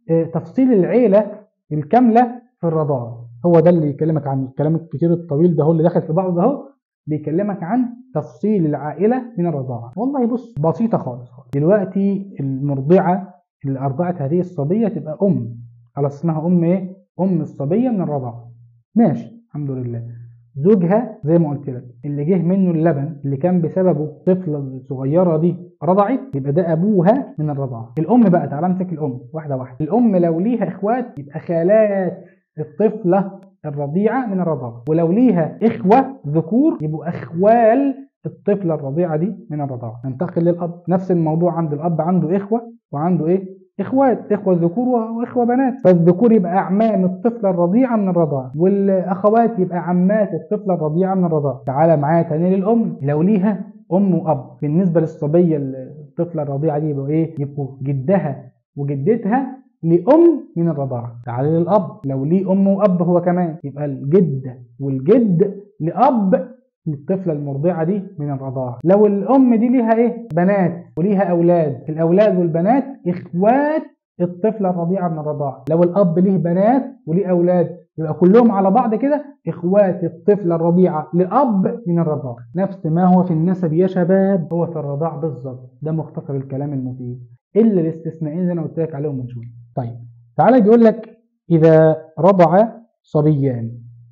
تفصيل العيله الكامله في الرضاعه هو ده اللي يكلمك عن الكلام الكتير الطويل ده هو اللي داخل في بعض ده هو بيكلمك عن تفصيل العائله من الرضاعه والله بص بسيطه خالص خالص دلوقتي المرضعه اللي ارضعت هذه الصبيه تبقى ام خلاص اسمها ام ايه ام الصبيه من الرضاعه ماشي الحمد لله زوجها زي ما قلت لك اللي جه منه اللبن اللي كان بسببه الطفله الصغيره دي رضعت يبقى ده ابوها من الرضاعه الام بقى تعالى امسك الام واحده واحده الام لو ليها اخوات يبقى خالات الطفله الرضيعه من الرضاعه ولو ليها اخوه ذكور يبقوا اخوال الطفله الرضيعه دي من الرضاعه ننتقل للاب نفس الموضوع عند الاب عنده اخوه وعنده ايه اخوات اخوه ذكور واخوه بنات فالذكور يبقى اعمام الطفله الرضيعه من الرضاعه والاخوات يبقى عمات الطفله الرضيعه من الرضاعه تعالى معايا تاني للام لو ليها ام واب بالنسبه للصبيه الطفله الرضيعه دي يبقوا ايه يبقوا جدها وجدتها لأم من الرضاعة تعالى للأب لو ليه أم وأب هو كمان يبقى الجدة والجد لأب للطفلة المرضعة دي من الرضاعة لو الأم دي ليها إيه بنات وليها أولاد الأولاد والبنات إخوات الطفلة الرضيعة من الرضاعة لو الأب ليه بنات وليه أولاد يبقى كلهم على بعض كده إخوات الطفلة الرضيعة لأب من الرضاعة نفس ما هو في النسب يا شباب هو في الرضاع بالظبط ده مختصر الكلام المفيد إلا الاستثنائين اللي أنا قلت لك عليهم من شوية طيب تعالى بيقول لك إذا رضع صبيان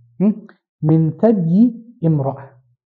من ثدي امرأة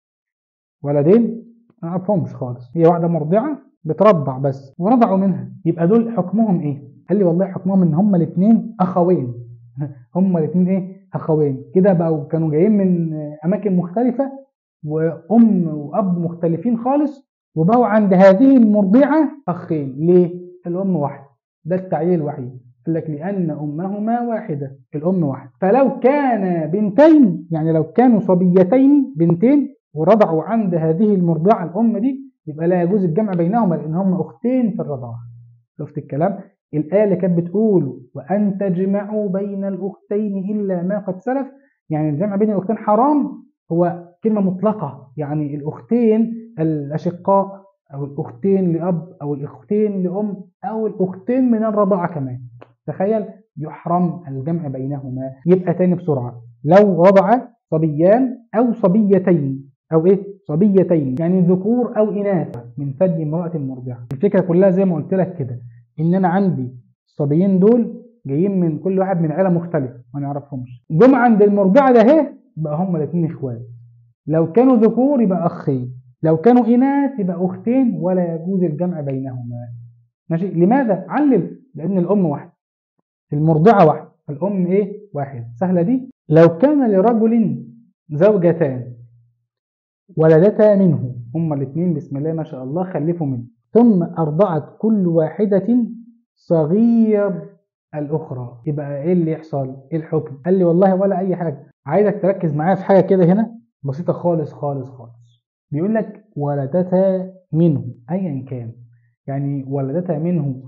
ولدين ما اعرفهمش خالص هي واحدة مرضعة بترضع بس ورضعوا منها يبقى دول حكمهم ايه؟ قال لي والله حكمهم ان هما الاثنين اخوين هما الاثنين ايه؟ اخوين كده بقوا كانوا جايين من اماكن مختلفة وام واب مختلفين خالص وبقوا عند هذه المرضعة اخين ليه؟ الام واحدة ده التعليل الوحيد قال لك لأن أمهما واحدة الأم واحدة فلو كان بنتين يعني لو كانوا صبيتين بنتين ورضعوا عند هذه المرضعة الأم دي يبقى لا يجوز الجمع بينهما لأن هما أختين في الرضاعة شفت الكلام الآية اللي كانت بتقول وأن تجمعوا بين الأختين إلا ما قد سلف يعني الجمع بين الأختين حرام هو كلمة مطلقة يعني الأختين الأشقاء أو الأختين لأب أو الأختين لأم أو الأختين من الرضاعة كمان تخيل يحرم الجمع بينهما يبقى تاني بسرعة لو رضع صبيان أو صبيتين أو إيه صبيتين يعني ذكور أو إناث من ثدي امرأة مرضعة الفكرة كلها زي ما قلت لك كده إن أنا عندي الصبيين دول جايين من كل واحد من عيلة مختلفة ما نعرفهمش جم عند المرضعة ده اهي يبقى هما الاثنين إخوات لو كانوا ذكور يبقى أخين لو كانوا إناث يبقى أختين ولا يجوز الجمع بينهما ماشي لماذا؟ علل لأن الأم واحدة المرضعة واحدة الأم إيه؟ واحد سهلة دي لو كان لرجل زوجتان ولدتا منه هما الاثنين بسم الله ما شاء الله خلفوا منه ثم أرضعت كل واحدة صغير الأخرى يبقى إيه اللي يحصل؟ إيه الحكم؟ قال لي والله ولا أي حاجة عايزك تركز معايا في حاجة كده هنا بسيطة خالص خالص خالص بيقول لك ولدتا منه ايا كان يعني ولدتا منه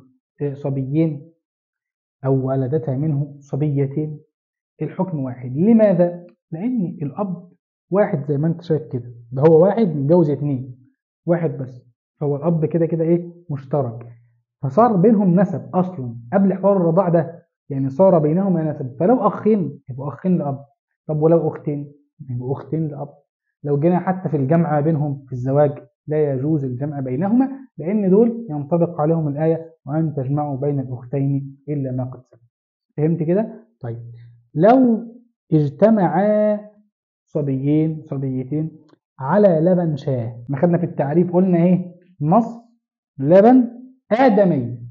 صبيين او ولدتا منه صبيتين الحكم واحد لماذا لان الاب واحد زي ما انت شايف كده ده هو واحد متجوز اتنين واحد بس فهو الاب كده كده ايه مشترك فصار بينهم نسب اصلا قبل حوار الرضاع ده يعني صار بينهما نسب فلو اخين يبقوا اخين لاب طب ولو اختين يبقوا اختين لاب لو جينا حتى في الجمع بينهم في الزواج لا يجوز الجمع بينهما لان دول ينطبق عليهم الايه وان تجمعوا بين الاختين الا ما قد سبق فهمت كده طيب لو اجتمعا صبيين صبيتين على لبن شاه ما خدنا في التعريف قلنا ايه نص لبن آدمي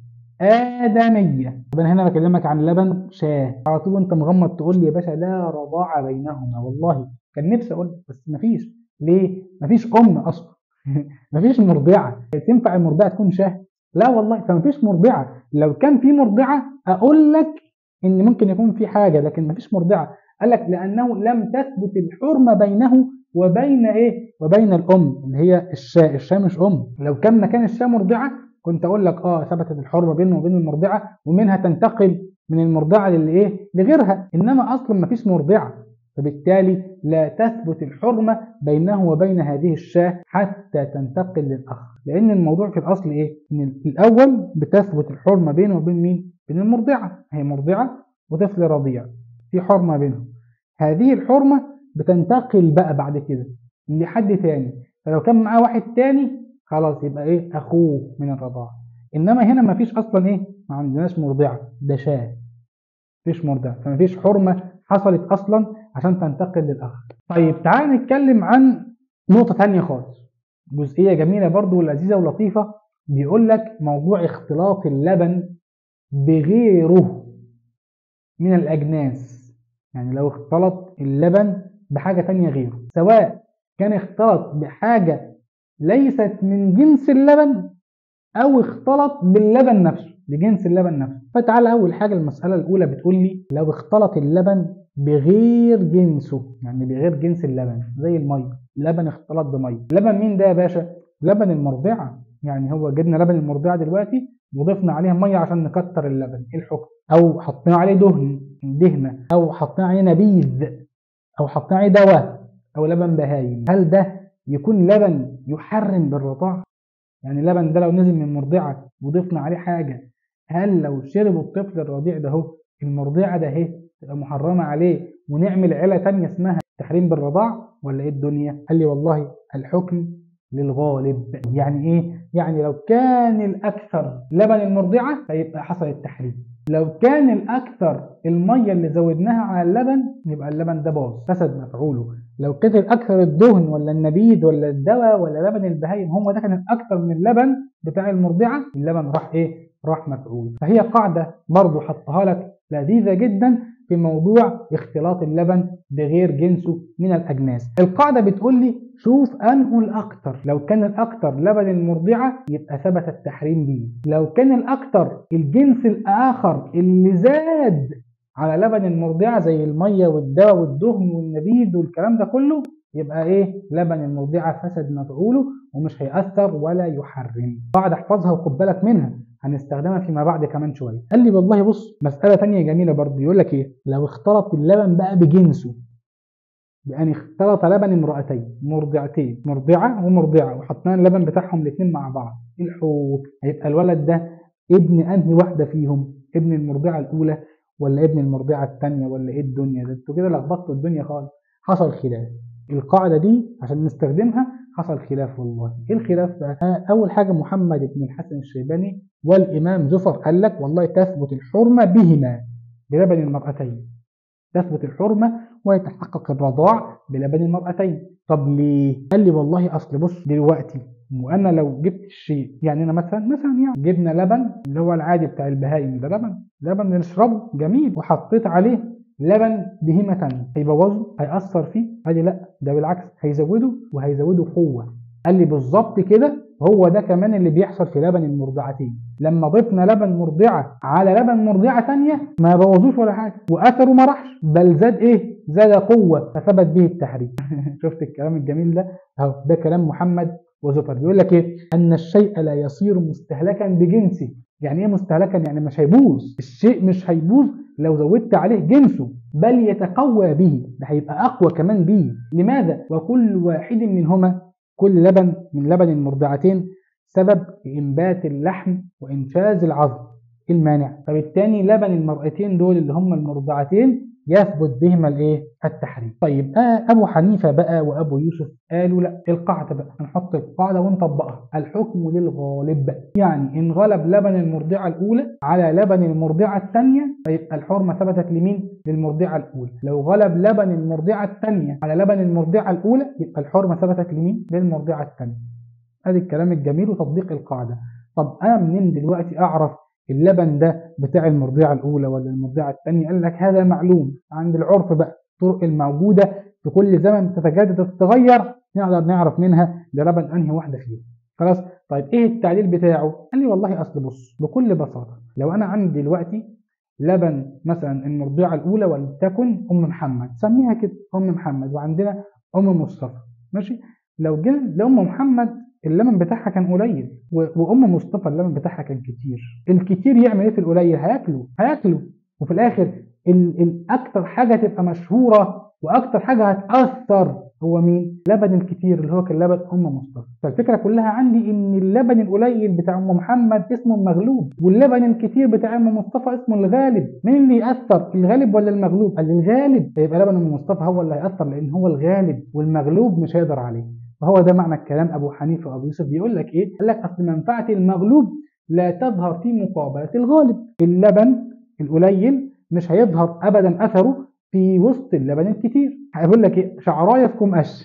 آدمية طب أنا هنا بكلمك عن لبن شاه على طول أنت مغمض تقول لي يا باشا لا رضاعة بينهما والله كان نفسي أقول لك بس مفيش ليه؟ مفيش أم أصلا مفيش مرضعة تنفع المرضعة تكون شاه؟ لا والله فمفيش مرضعة لو كان في مرضعة أقول لك إن ممكن يكون في حاجة لكن مفيش مرضعة قال لك لأنه لم تثبت الحرمة بينه وبين إيه؟ وبين الأم اللي هي الشاة الشاة مش أم لو كان مكان الشاة مرضعة كنت اقول لك اه ثبتت الحرمه بينه وبين المرضعه ومنها تنتقل من المرضعه للايه لغيرها انما اصلا ما فيش مرضعه فبالتالي لا تثبت الحرمه بينه وبين هذه الشاه حتى تنتقل للاخ لان الموضوع في الاصل ايه ان الاول بتثبت الحرمه بينه وبين مين بين المرضعه هي مرضعه وطفل رضيع في حرمه بينهم هذه الحرمه بتنتقل بقى بعد كده لحد تاني فلو كان معاه واحد تاني خلاص يبقى ايه اخوه من الرضاعه انما هنا ما فيش اصلا ايه ما عندناش مرضعه ده شاه مفيش مرضعه فما فيش حرمه حصلت اصلا عشان تنتقل للاخ طيب تعال نتكلم عن نقطه ثانيه خالص جزئيه جميله برضو ولذيذه ولطيفه بيقول لك موضوع اختلاط اللبن بغيره من الاجناس يعني لو اختلط اللبن بحاجه ثانيه غيره سواء كان اختلط بحاجه ليست من جنس اللبن او اختلط باللبن نفسه لجنس اللبن نفسه فتعالى اول حاجه المساله الاولى بتقول لي لو اختلط اللبن بغير جنسه يعني بغير جنس اللبن زي الميه لبن اختلط بميه لبن مين ده يا باشا لبن المرضعه يعني هو جبنا لبن المرضعه دلوقتي وضفنا عليها ميه عشان نكتر اللبن ايه الحكم او حطينا عليه دهن دهنه او حطينا عليه نبيذ او حطينا عليه دواء او لبن بهايم هل ده يكون لبن يحرم بالرضاعة يعني اللبن ده لو نزل من مرضعة وضفنا عليه حاجة هل لو شرب الطفل الرضيع ده هو المرضعة ده اهي تبقى محرمة عليه ونعمل عيلة تانية اسمها تحريم بالرضاع ولا ايه الدنيا قال لي والله الحكم للغالب يعني ايه يعني لو كان الاكثر لبن المرضعة فيبقى حصل التحريم لو كان الاكثر الميه اللي زودناها على اللبن يبقى اللبن ده باظ فسد مفعوله لو كان الاكثر الدهن ولا النبيذ ولا الدواء ولا لبن البهايم هو ده كان الاكثر من اللبن بتاع المرضعه اللبن راح ايه راح مفعول فهي قاعده برضو حطها لك لذيذه جدا في موضوع اختلاط اللبن بغير جنسه من الاجناس القاعده بتقول لي شوف انه الاكثر لو كان الاكثر لبن المرضعه يبقى ثبت التحريم به لو كان الاكثر الجنس الاخر اللي زاد على لبن المرضعه زي الميه والدواء والدهن والنبيذ والكلام ده كله يبقى ايه لبن المرضعه فسد مفعوله ومش هيأثر ولا يحرم قاعده احفظها وخد بالك منها هنستخدمها فيما بعد كمان شويه قال لي والله بص مساله ثانيه جميله برضه يقول لك ايه لو اختلط اللبن بقى بجنسه بأن اختلط لبن امرأتين مرضعتين مرضعة ومرضعة وحطينا اللبن بتاعهم الاثنين مع بعض الحوت هيبقى الولد ده ابن أنهي واحدة فيهم ابن المرضعة الأولى ولا ابن المرضعة الثانية ولا ايه الدنيا ده انتوا كده لخبطتوا الدنيا خالص حصل خلاف القاعدة دي عشان نستخدمها حصل خلاف والله ايه الخلاف بقى اول حاجة محمد بن الحسن الشيباني والامام زفر قال لك والله تثبت الحرمة بهما بلبن المرأتين تثبت الحرمة ويتحقق الرضاع بلبن المرأتين طب ليه قال لي والله اصل بص دلوقتي وانا لو جبت الشيء يعني انا مثلا مثلا يعني جبنا لبن اللي هو العادي بتاع البهايم ده لبن لبن بنشربه جميل وحطيت عليه لبن بهيمه ثانيه هيبوظه هيأثر فيه قال لي لا ده بالعكس هيزوده وهيزوده قوه قال لي بالظبط كده هو ده كمان اللي بيحصل في لبن المرضعتين لما ضفنا لبن مرضعة على لبن مرضعة تانية ما بوظوش ولا حاجة وأثره ما راحش بل زاد إيه زاد قوة فثبت به التحريم شفت الكلام الجميل ده أهو ده كلام محمد وزفر بيقول لك إيه أن الشيء لا يصير مستهلكا بجنسه يعني ايه مستهلكا يعني مش هيبوظ الشيء مش هيبوظ لو زودت عليه جنسه بل يتقوى به ده هيبقى اقوى كمان به لماذا وكل واحد منهما كل لبن من لبن المرضعتين سبب انبات اللحم وانفاذ العظم إيه المانع فبالتالي لبن المرأتين دول اللي هم المرضعتين يثبت بهما الايه التحريم طيب آه ابو حنيفه بقى وابو يوسف قالوا لا القاعده بقى هنحط القاعده ونطبقها الحكم للغالب يعني ان غلب لبن المرضعه الاولى على لبن المرضعه الثانيه فيبقى الحرمه ثبتت لمين للمرضعه الاولى لو غلب لبن المرضعه الثانيه على لبن المرضعه الاولى يبقى الحرمه ثبتت لمين للمرضعه الثانيه ادي الكلام الجميل وتطبيق القاعده طب انا منين دلوقتي اعرف اللبن ده بتاع المرضعة الأولى ولا المرضعة الثانية قال لك هذا معلوم عند العرف بقى الطرق الموجودة في كل زمن تتجدد وتتغير نقدر نعرف منها لبن أنهي واحدة فيهم خلاص طيب إيه التعليل بتاعه؟ قال لي والله أصل بص بكل بساطة لو أنا عندي دلوقتي لبن مثلا المرضعة الأولى ولتكن أم محمد سميها كده أم محمد وعندنا أم مصطفى ماشي لو جينا لأم محمد اللبن بتاعها كان قليل وام مصطفى اللبن بتاعها كان كتير الكتير يعمل ايه في القليل هياكله هياكله وفي الاخر الاكتر حاجه تبقى مشهوره واكتر حاجه هتاثر هو مين لبن الكتير اللي هو كان لبن ام مصطفى فالفكره كلها عندي ان اللبن القليل بتاع ام محمد اسمه المغلوب واللبن الكتير بتاع ام مصطفى اسمه الغالب مين اللي ياثر الغالب ولا المغلوب قال الغالب يبقى لبن ام مصطفى هو اللي هياثر لان هو الغالب والمغلوب مش هيقدر عليه فهو ده معنى الكلام ابو حنيفه وابو يوسف بيقول لك ايه؟ قال لك اصل منفعه المغلوب لا تظهر في مقابله الغالب، اللبن القليل مش هيظهر ابدا اثره في وسط اللبن الكتير، هيقول لك ايه؟ شعرايه في كوم قش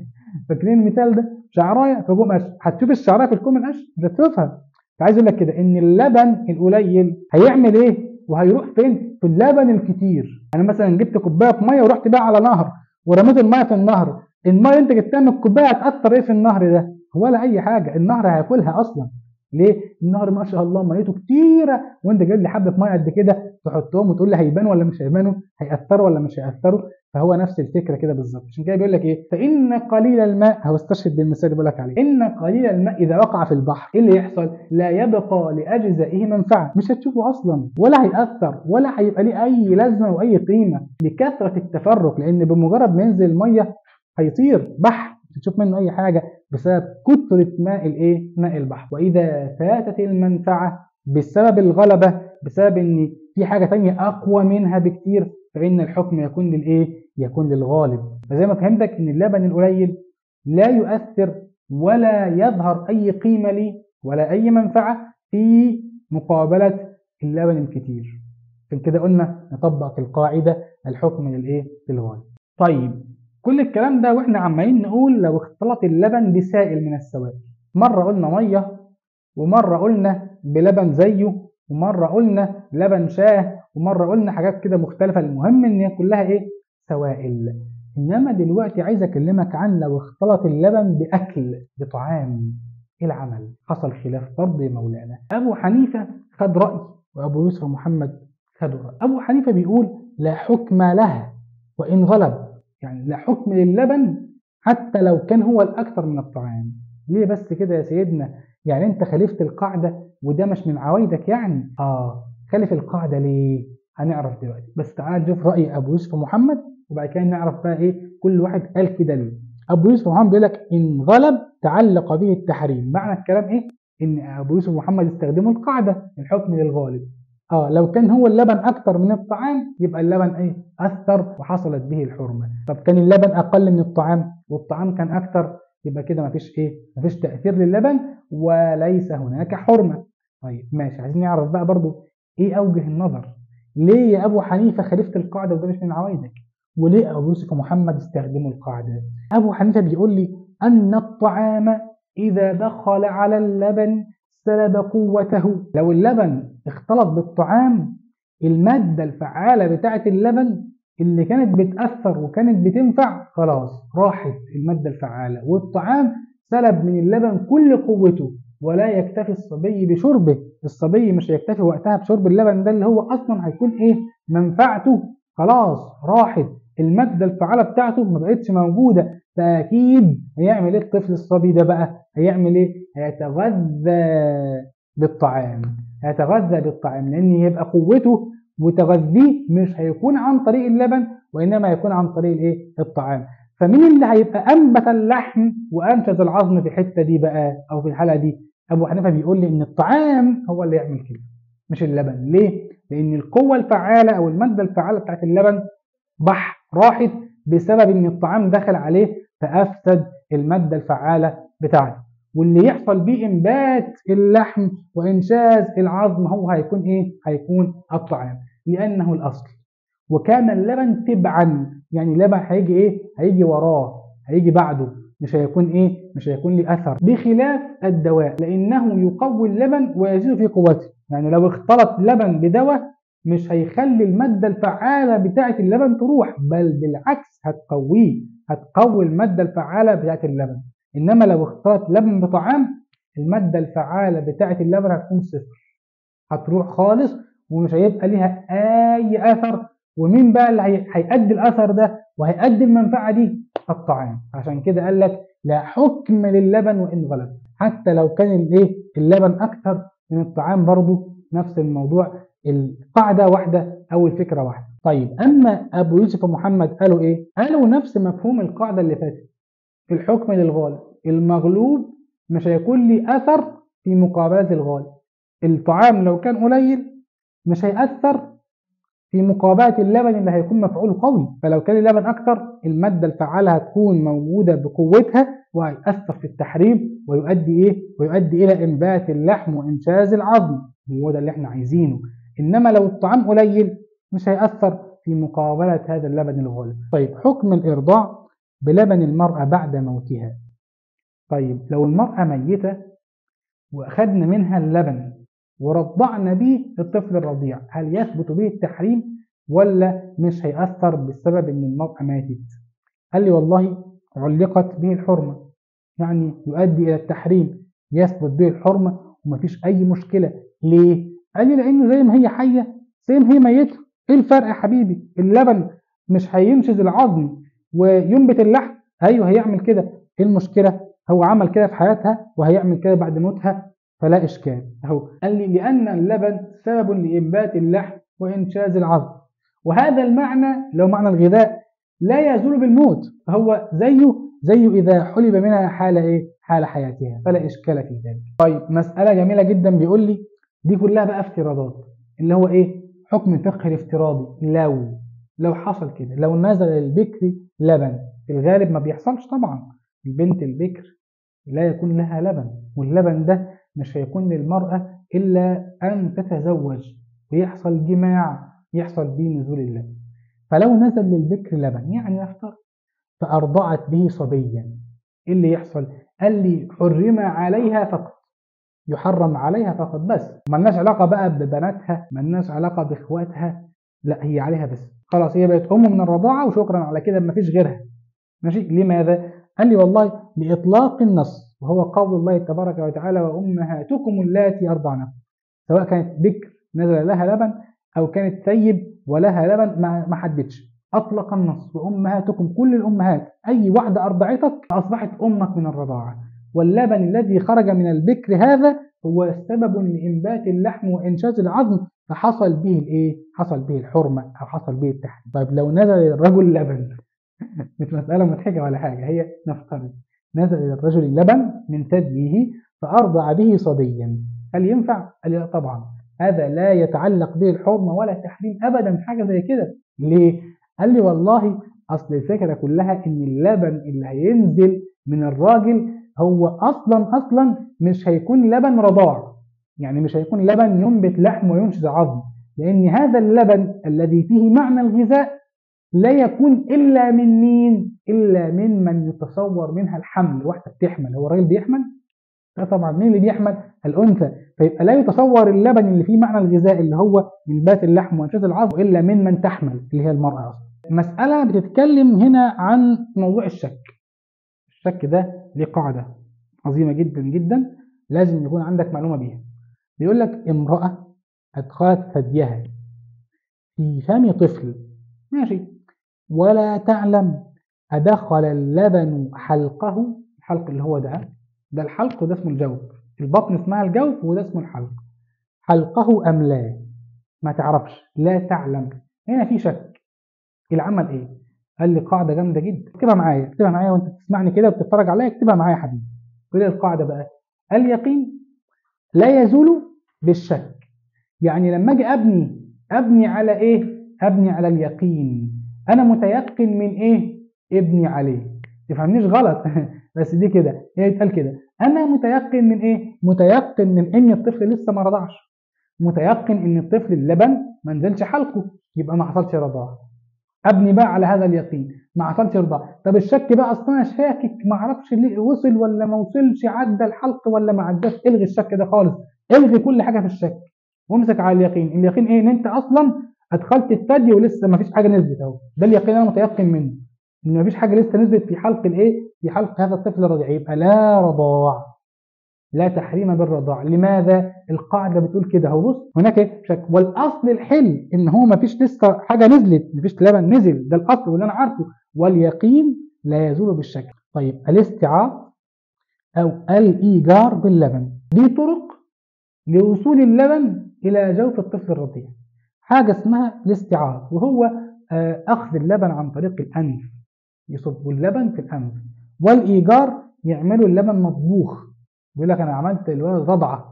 فاكرين المثال ده؟ شعرايه في كوم قش، هتشوف الشعرايه في الكوم القش ده تشوفها فعايز اقول لك كده ان اللبن القليل هيعمل ايه؟ وهيروح فين؟ في اللبن الكتير، انا مثلا جبت كوبايه ميه ورحت بقى على نهر ورميت الميه في النهر الميه اللي انت جبتها من الكوبايه هتاثر ايه في النهر ده ولا اي حاجه النهر هياكلها اصلا ليه النهر ما شاء الله ميته كتيره وانت جايب لي حبه ميه قد كده تحطهم وتقول لي هيبانوا ولا مش هيبانوا هياثروا ولا مش هياثروا فهو نفس الفكره كده بالظبط عشان كده بيقول لك ايه فان قليل الماء هو استشهد بالمثال اللي بقول لك عليه ان قليل الماء اذا وقع في البحر ايه اللي يحصل لا يبقى لاجزائه منفعه مش هتشوفه اصلا ولا هياثر ولا هيبقى ليه اي لازمه واي قيمه لكثره التفرق لان بمجرد ما ينزل الميه هيطير بحر مش هتشوف منه اي حاجه بسبب كثره ماء الايه ماء البحر واذا فاتت المنفعه بسبب الغلبه بسبب ان في حاجه ثانيه اقوى منها بكتير فان الحكم يكون للايه يكون للغالب فزي ما فهمتك ان اللبن القليل لا يؤثر ولا يظهر اي قيمه لي ولا اي منفعه في مقابله اللبن الكتير عشان كده قلنا نطبق القاعده الحكم للايه للغالب طيب كل الكلام ده واحنا عمالين نقول لو اختلط اللبن بسائل من السوائل مرة قلنا مية ومرة قلنا بلبن زيه ومرة قلنا لبن شاه ومرة قلنا حاجات كده مختلفة المهم ان هي كلها ايه سوائل انما دلوقتي عايز اكلمك عن لو اختلط اللبن باكل بطعام ايه العمل حصل خلاف برضه يا مولانا ابو حنيفة خد رأي وابو يوسف محمد خدوا رأي ابو حنيفة بيقول لا حكم لها وان غلب يعني لا حكم للبن حتى لو كان هو الأكثر من الطعام ليه بس كده يا سيدنا يعني انت خالفت القاعدة وده مش من عوايدك يعني اه خالف القاعدة ليه هنعرف دلوقتي بس تعال نشوف رأي أبو يوسف محمد وبعد كده نعرف بقى ايه كل واحد قال كده ليه أبو يوسف محمد بيقول لك إن غلب تعلق به التحريم معنى الكلام ايه إن أبو يوسف محمد استخدموا القاعدة الحكم للغالب اه لو كان هو اللبن اكتر من الطعام يبقى اللبن ايه اثر وحصلت به الحرمه طب كان اللبن اقل من الطعام والطعام كان اكتر يبقى كده مفيش ايه مفيش تاثير للبن وليس هناك حرمه طيب ماشي عايزين نعرف بقى برضو ايه اوجه النظر ليه يا ابو حنيفه خالفت القاعده وده مش من عوايدك وليه ابو يوسف محمد استخدموا القاعده ابو حنيفه بيقول لي ان الطعام اذا دخل على اللبن سلب قوته لو اللبن اختلط بالطعام المادة الفعالة بتاعة اللبن اللي كانت بتأثر وكانت بتنفع خلاص راحت المادة الفعالة والطعام سلب من اللبن كل قوته ولا يكتفي الصبي بشربه الصبي مش هيكتفي وقتها بشرب اللبن ده اللي هو اصلا هيكون ايه منفعته خلاص راحت المادة الفعالة بتاعته ما بقتش موجودة فأكيد هيعمل إيه الطفل الصبي ده بقى؟ هيعمل إيه؟ هيتغذى بالطعام هيتغذى بالطعام لأن يبقى قوته وتغذيه مش هيكون عن طريق اللبن وإنما هيكون عن طريق الإيه؟ الطعام فمين اللي هيبقى أنبت اللحم وأنشز العظم في الحتة دي بقى أو في الحالة دي؟ أبو حنيفة بيقول لي إن الطعام هو اللي يعمل كده مش اللبن ليه؟ لأن القوة الفعالة أو المادة الفعالة بتاعت اللبن بح راحت بسبب ان الطعام دخل عليه فافسد الماده الفعاله بتاعته واللي يحصل بيه انبات اللحم وانشاز العظم هو هيكون ايه هيكون الطعام لانه الاصل وكان اللبن تبعا يعني اللبن هيجي ايه هيجي وراه هيجي بعده مش هيكون ايه مش هيكون لي اثر بخلاف الدواء لانه يقوي اللبن ويزيد في قوته يعني لو اختلط لبن بدواء مش هيخلي المادة الفعالة بتاعة اللبن تروح بل بالعكس هتقويه هتقوي المادة الفعالة بتاعة اللبن إنما لو اختلط لبن بطعام المادة الفعالة بتاعة اللبن هتكون صفر هتروح خالص ومش هيبقى ليها أي أثر ومين بقى اللي هيأدي الأثر ده وهيأدي المنفعة دي الطعام عشان كده قال لك لا حكم للبن وإن غلب حتى لو كان الايه اللبن أكثر من الطعام برضه نفس الموضوع القاعدة واحدة أو الفكرة واحدة طيب أما أبو يوسف ومحمد قالوا إيه؟ قالوا نفس مفهوم القاعدة اللي فاتت في الحكم للغالب المغلوب مش هيكون لي أثر في مقابلة الغالب الطعام لو كان قليل مش هيأثر في مقابلة اللبن اللي هيكون مفعوله قوي فلو كان اللبن أكتر المادة الفعالة هتكون موجودة بقوتها وهيأثر في التحريم ويؤدي إيه؟ ويؤدي إلى إنبات اللحم وإنشاز العظم هو ده اللي إحنا عايزينه إنما لو الطعام قليل مش هيأثر في مقابلة هذا اللبن الغالب طيب حكم الإرضاع بلبن المرأة بعد موتها طيب لو المرأة ميتة وأخذنا منها اللبن ورضعنا به الطفل الرضيع هل يثبت به التحريم ولا مش هيأثر بسبب إن المرأة ماتت قال لي والله علقت به الحرمة يعني يؤدي إلى التحريم يثبت به الحرمة ومفيش أي مشكلة ليه؟ قال لي لأنه زي ما هي حية زي ما هي ميتة إيه الفرق يا حبيبي؟ اللبن مش هينشز العظم وينبت اللحم أيوه هيعمل كده إيه المشكلة؟ هو عمل كده في حياتها وهيعمل كده بعد موتها فلا إشكال أهو قال لي لأن اللبن سبب لإنبات اللحم وإنشاز العظم وهذا المعنى لو معنى الغذاء لا يزول بالموت فهو زيه زيه إذا حلب منها حال إيه؟ حال حياتها فلا إشكال في ذلك طيب مسألة جميلة جدا بيقول لي دي كلها بقى افتراضات اللي هو إيه حكم الفقه الافتراضي لو لو حصل كده لو نزل البكر لبن في الغالب ما بيحصلش طبعا البنت البكر لا يكون لها لبن واللبن ده مش هيكون للمرأة إلا أن تتزوج ويحصل جماع يحصل به نزول اللبن فلو نزل للبكر لبن يعني نفترض فأرضعت به صبيا إيه اللي يحصل؟ قال لي حرم عليها فقط يحرم عليها فقط بس ملناش علاقة بقى ببناتها ملناش علاقة بإخواتها لا هي عليها بس خلاص هي بقت أم من الرضاعة وشكرا على كده مفيش غيرها ماشي لماذا؟ قال لي والله لإطلاق النص وهو قول الله تبارك وتعالى وأمهاتكم اللاتي أرضعنكم سواء كانت بكر نزل لها لبن أو كانت ثيب ولها لبن ما حددش أطلق النص وأمهاتكم كل الأمهات أي واحدة أرضعتك أصبحت أمك من الرضاعة واللبن الذي خرج من البكر هذا هو سبب لإنبات اللحم وإنشاز العظم فحصل به الإيه؟ حصل به الحرمة أو حصل به التحريم طيب لو نزل الرجل لبن مش مسألة مضحكة ولا حاجة هي نفترض نزل الرجل اللبن من ثديه فأرضع به صبيا هل ينفع؟ قال لا طبعا هذا لا يتعلق به الحرمة ولا التحريم أبدا حاجة زي كده ليه؟ قال لي والله أصل الفكرة كلها إن اللبن اللي هينزل من الراجل هو أصلا أصلا مش هيكون لبن رضاع يعني مش هيكون لبن ينبت لحم وينشز عظم لأن هذا اللبن الذي فيه معنى الغذاء لا يكون إلا من مين؟ إلا من من يتصور منها الحمل واحدة بتحمل هو الراجل بيحمل؟ لا طبعا مين اللي بيحمل؟ الأنثى فيبقى لا يتصور اللبن اللي فيه معنى الغذاء اللي هو إنبات اللحم وإنشاز العظم إلا من من تحمل اللي هي المرأة أصلا مسألة بتتكلم هنا عن موضوع الشك الشك ده ليه قاعدة عظيمة جدا جدا لازم يكون عندك معلومة بيها بيقول لك امرأة أدخلت ثديها في فم طفل ماشي ولا تعلم أدخل اللبن حلقه الحلق اللي هو ده ده الحلق وده اسمه الجوف البطن اسمها الجوف وده اسمه الحلق حلقه أم لا ما تعرفش لا تعلم هنا في شك العمل ايه قال لي قاعدة جامدة جدا اكتبها معايا اكتبها معايا وانت بتسمعني كده وبتتفرج عليا اكتبها معايا يا حبيبي ايه القاعدة بقى اليقين لا يزول بالشك يعني لما اجي ابني ابني على ايه ابني على اليقين انا متيقن من ايه ابني عليه تفهمنيش غلط بس دي كده هي بتقال كده انا متيقن من ايه متيقن من ان الطفل لسه ما رضعش متيقن ان الطفل اللبن ما نزلش حلقه يبقى ما حصلش رضاعه ابني بقى على هذا اليقين ما حصلش رضاعه طب الشك بقى اصلا انا شاكك ما اعرفش ليه وصل ولا ما وصلش عدى الحلق ولا ما عداش الغي الشك ده خالص الغي كل حاجه في الشك وامسك على اليقين اليقين ايه ان انت اصلا ادخلت الثدي ولسه ما فيش حاجه نزلت اهو ده اليقين انا متيقن منه ان ما فيش حاجه لسه نزلت في حلق الايه في حلق هذا الطفل الرضيع يبقى لا رضاع لا تحريم بالرضاع لماذا القاعده بتقول كده اهو بص هناك شك والاصل الحل ان هو ما فيش لسه حاجه نزلت ما فيش لبن نزل ده الاصل واللي انا عارفه واليقين لا يزول بالشك طيب الاستيعاب او الايجار باللبن دي طرق لوصول اللبن الى جوف الطفل الرضيع حاجه اسمها الاستيعاب وهو اخذ اللبن عن طريق الانف يصبوا اللبن في الانف والايجار يعملوا اللبن مطبوخ بيقول لك انا عملت الولد رضعه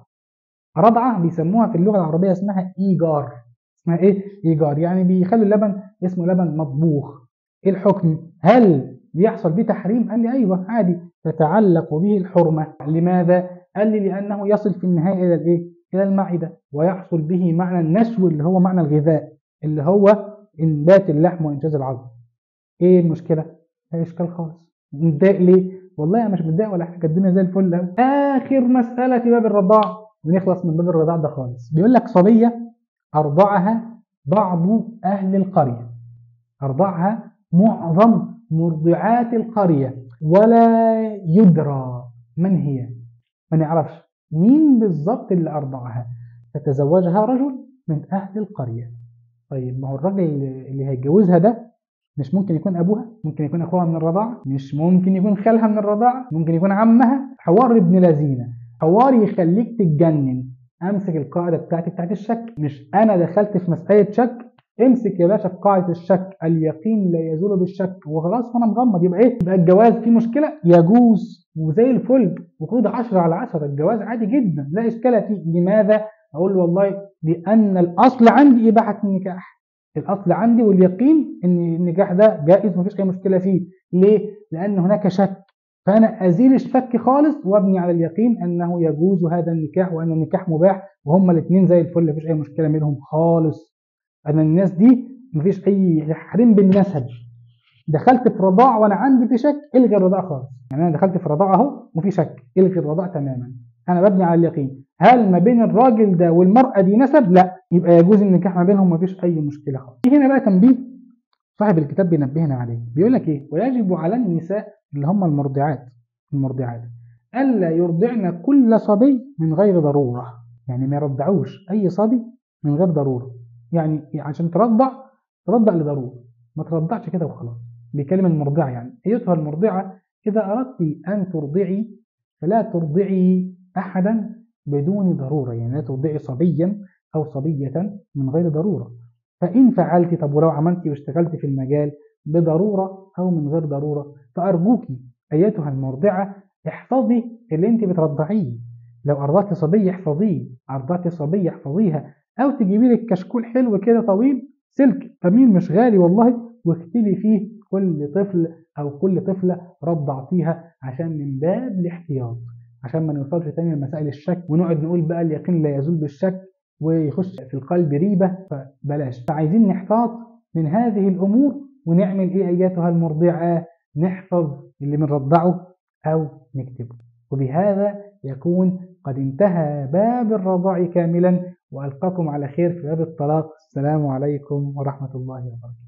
رضعه بيسموها في اللغه العربيه اسمها ايجار اسمها ايه ايجار يعني بيخلوا اللبن اسمه لبن مطبوخ ايه الحكم هل بيحصل بيه تحريم قال لي ايوه عادي تتعلق به الحرمه لماذا قال لي لانه يصل في النهايه الى الايه الى المعده ويحصل به معنى النشو اللي هو معنى الغذاء اللي هو انبات اللحم وانجاز العظم ايه المشكله لا اشكال خالص متضايق ليه والله انا مش متضايق ولا حاجه الدنيا زي الفل قوي اخر مساله في باب الرضاع ونخلص من باب الرضاع ده خالص بيقول لك صبيه ارضعها بعض اهل القريه ارضعها معظم مرضعات القريه ولا يدرى من هي ما نعرفش مين بالظبط اللي ارضعها فتزوجها رجل من اهل القريه طيب ما هو الراجل اللي هيتجوزها ده مش ممكن يكون ابوها ممكن يكون اخوها من الرضاعه مش ممكن يكون خالها من الرضاعه ممكن يكون عمها حوار ابن لذينه حوار يخليك تتجنن امسك القاعده بتاعتي بتاعت الشك مش انا دخلت في مساله شك امسك يا باشا في قاعده الشك اليقين لا يزول بالشك وخلاص وانا مغمض يبقى ايه يبقى الجواز فيه مشكله يجوز وزي الفل وخد 10 على 10 الجواز عادي جدا لا اشكال فيه لماذا اقول له والله لان الاصل عندي اباحه النكاح الاصل عندي واليقين ان النكاح ده جائز مفيش اي مشكله فيه ليه لان هناك شك فانا ازيل الشك خالص وابني على اليقين انه يجوز هذا النكاح وان النكاح مباح وهما الاثنين زي الفل مفيش اي مشكله منهم خالص انا الناس دي مفيش اي تحريم بالنسب دخلت في رضاع وانا عندي في شك الغي الرضاع خالص يعني انا دخلت في رضاع اهو وفي شك الغي الرضاع تماما انا ببني على اليقين هل ما بين الراجل ده والمرأة دي نسب لا يبقى يجوز النكاح ما بينهم مفيش أي مشكلة خالص هنا بقى تنبيه صاحب الكتاب بينبهنا عليه بيقول لك إيه ويجب على النساء اللي هم المرضعات المرضعات ألا يرضعن كل صبي من غير ضرورة يعني ما يرضعوش أي صبي من غير ضرورة يعني عشان ترضع ترضع لضرورة ما ترضعش كده وخلاص بيكلم المرضعة يعني أيتها المرضعة إذا أردت أن ترضعي فلا ترضعي أحدا بدون ضرورة يعني لا ترضعي صبيا أو صبية من غير ضرورة فإن فعلت طب ولو عملت واشتغلت في المجال بضرورة أو من غير ضرورة فأرجوك أيتها المرضعة احفظي اللي أنت بترضعيه لو أرضعت صبي احفظيه أرضعت صبي احفظيها أو تجيبي لك كشكول حلو كده طويل سلك ثمين مش غالي والله واكتبي فيه كل طفل أو كل طفلة رضعتيها عشان من باب الاحتياط عشان ما نوصلش تاني لمسائل الشك ونقعد نقول بقى اليقين لا يزول بالشك ويخش في القلب ريبة فبلاش فعايزين نحتاط من هذه الأمور ونعمل إيه أيتها المرضعة نحفظ اللي بنرضعه أو نكتبه وبهذا يكون قد انتهى باب الرضاع كاملا وألقاكم على خير في باب الطلاق السلام عليكم ورحمة الله وبركاته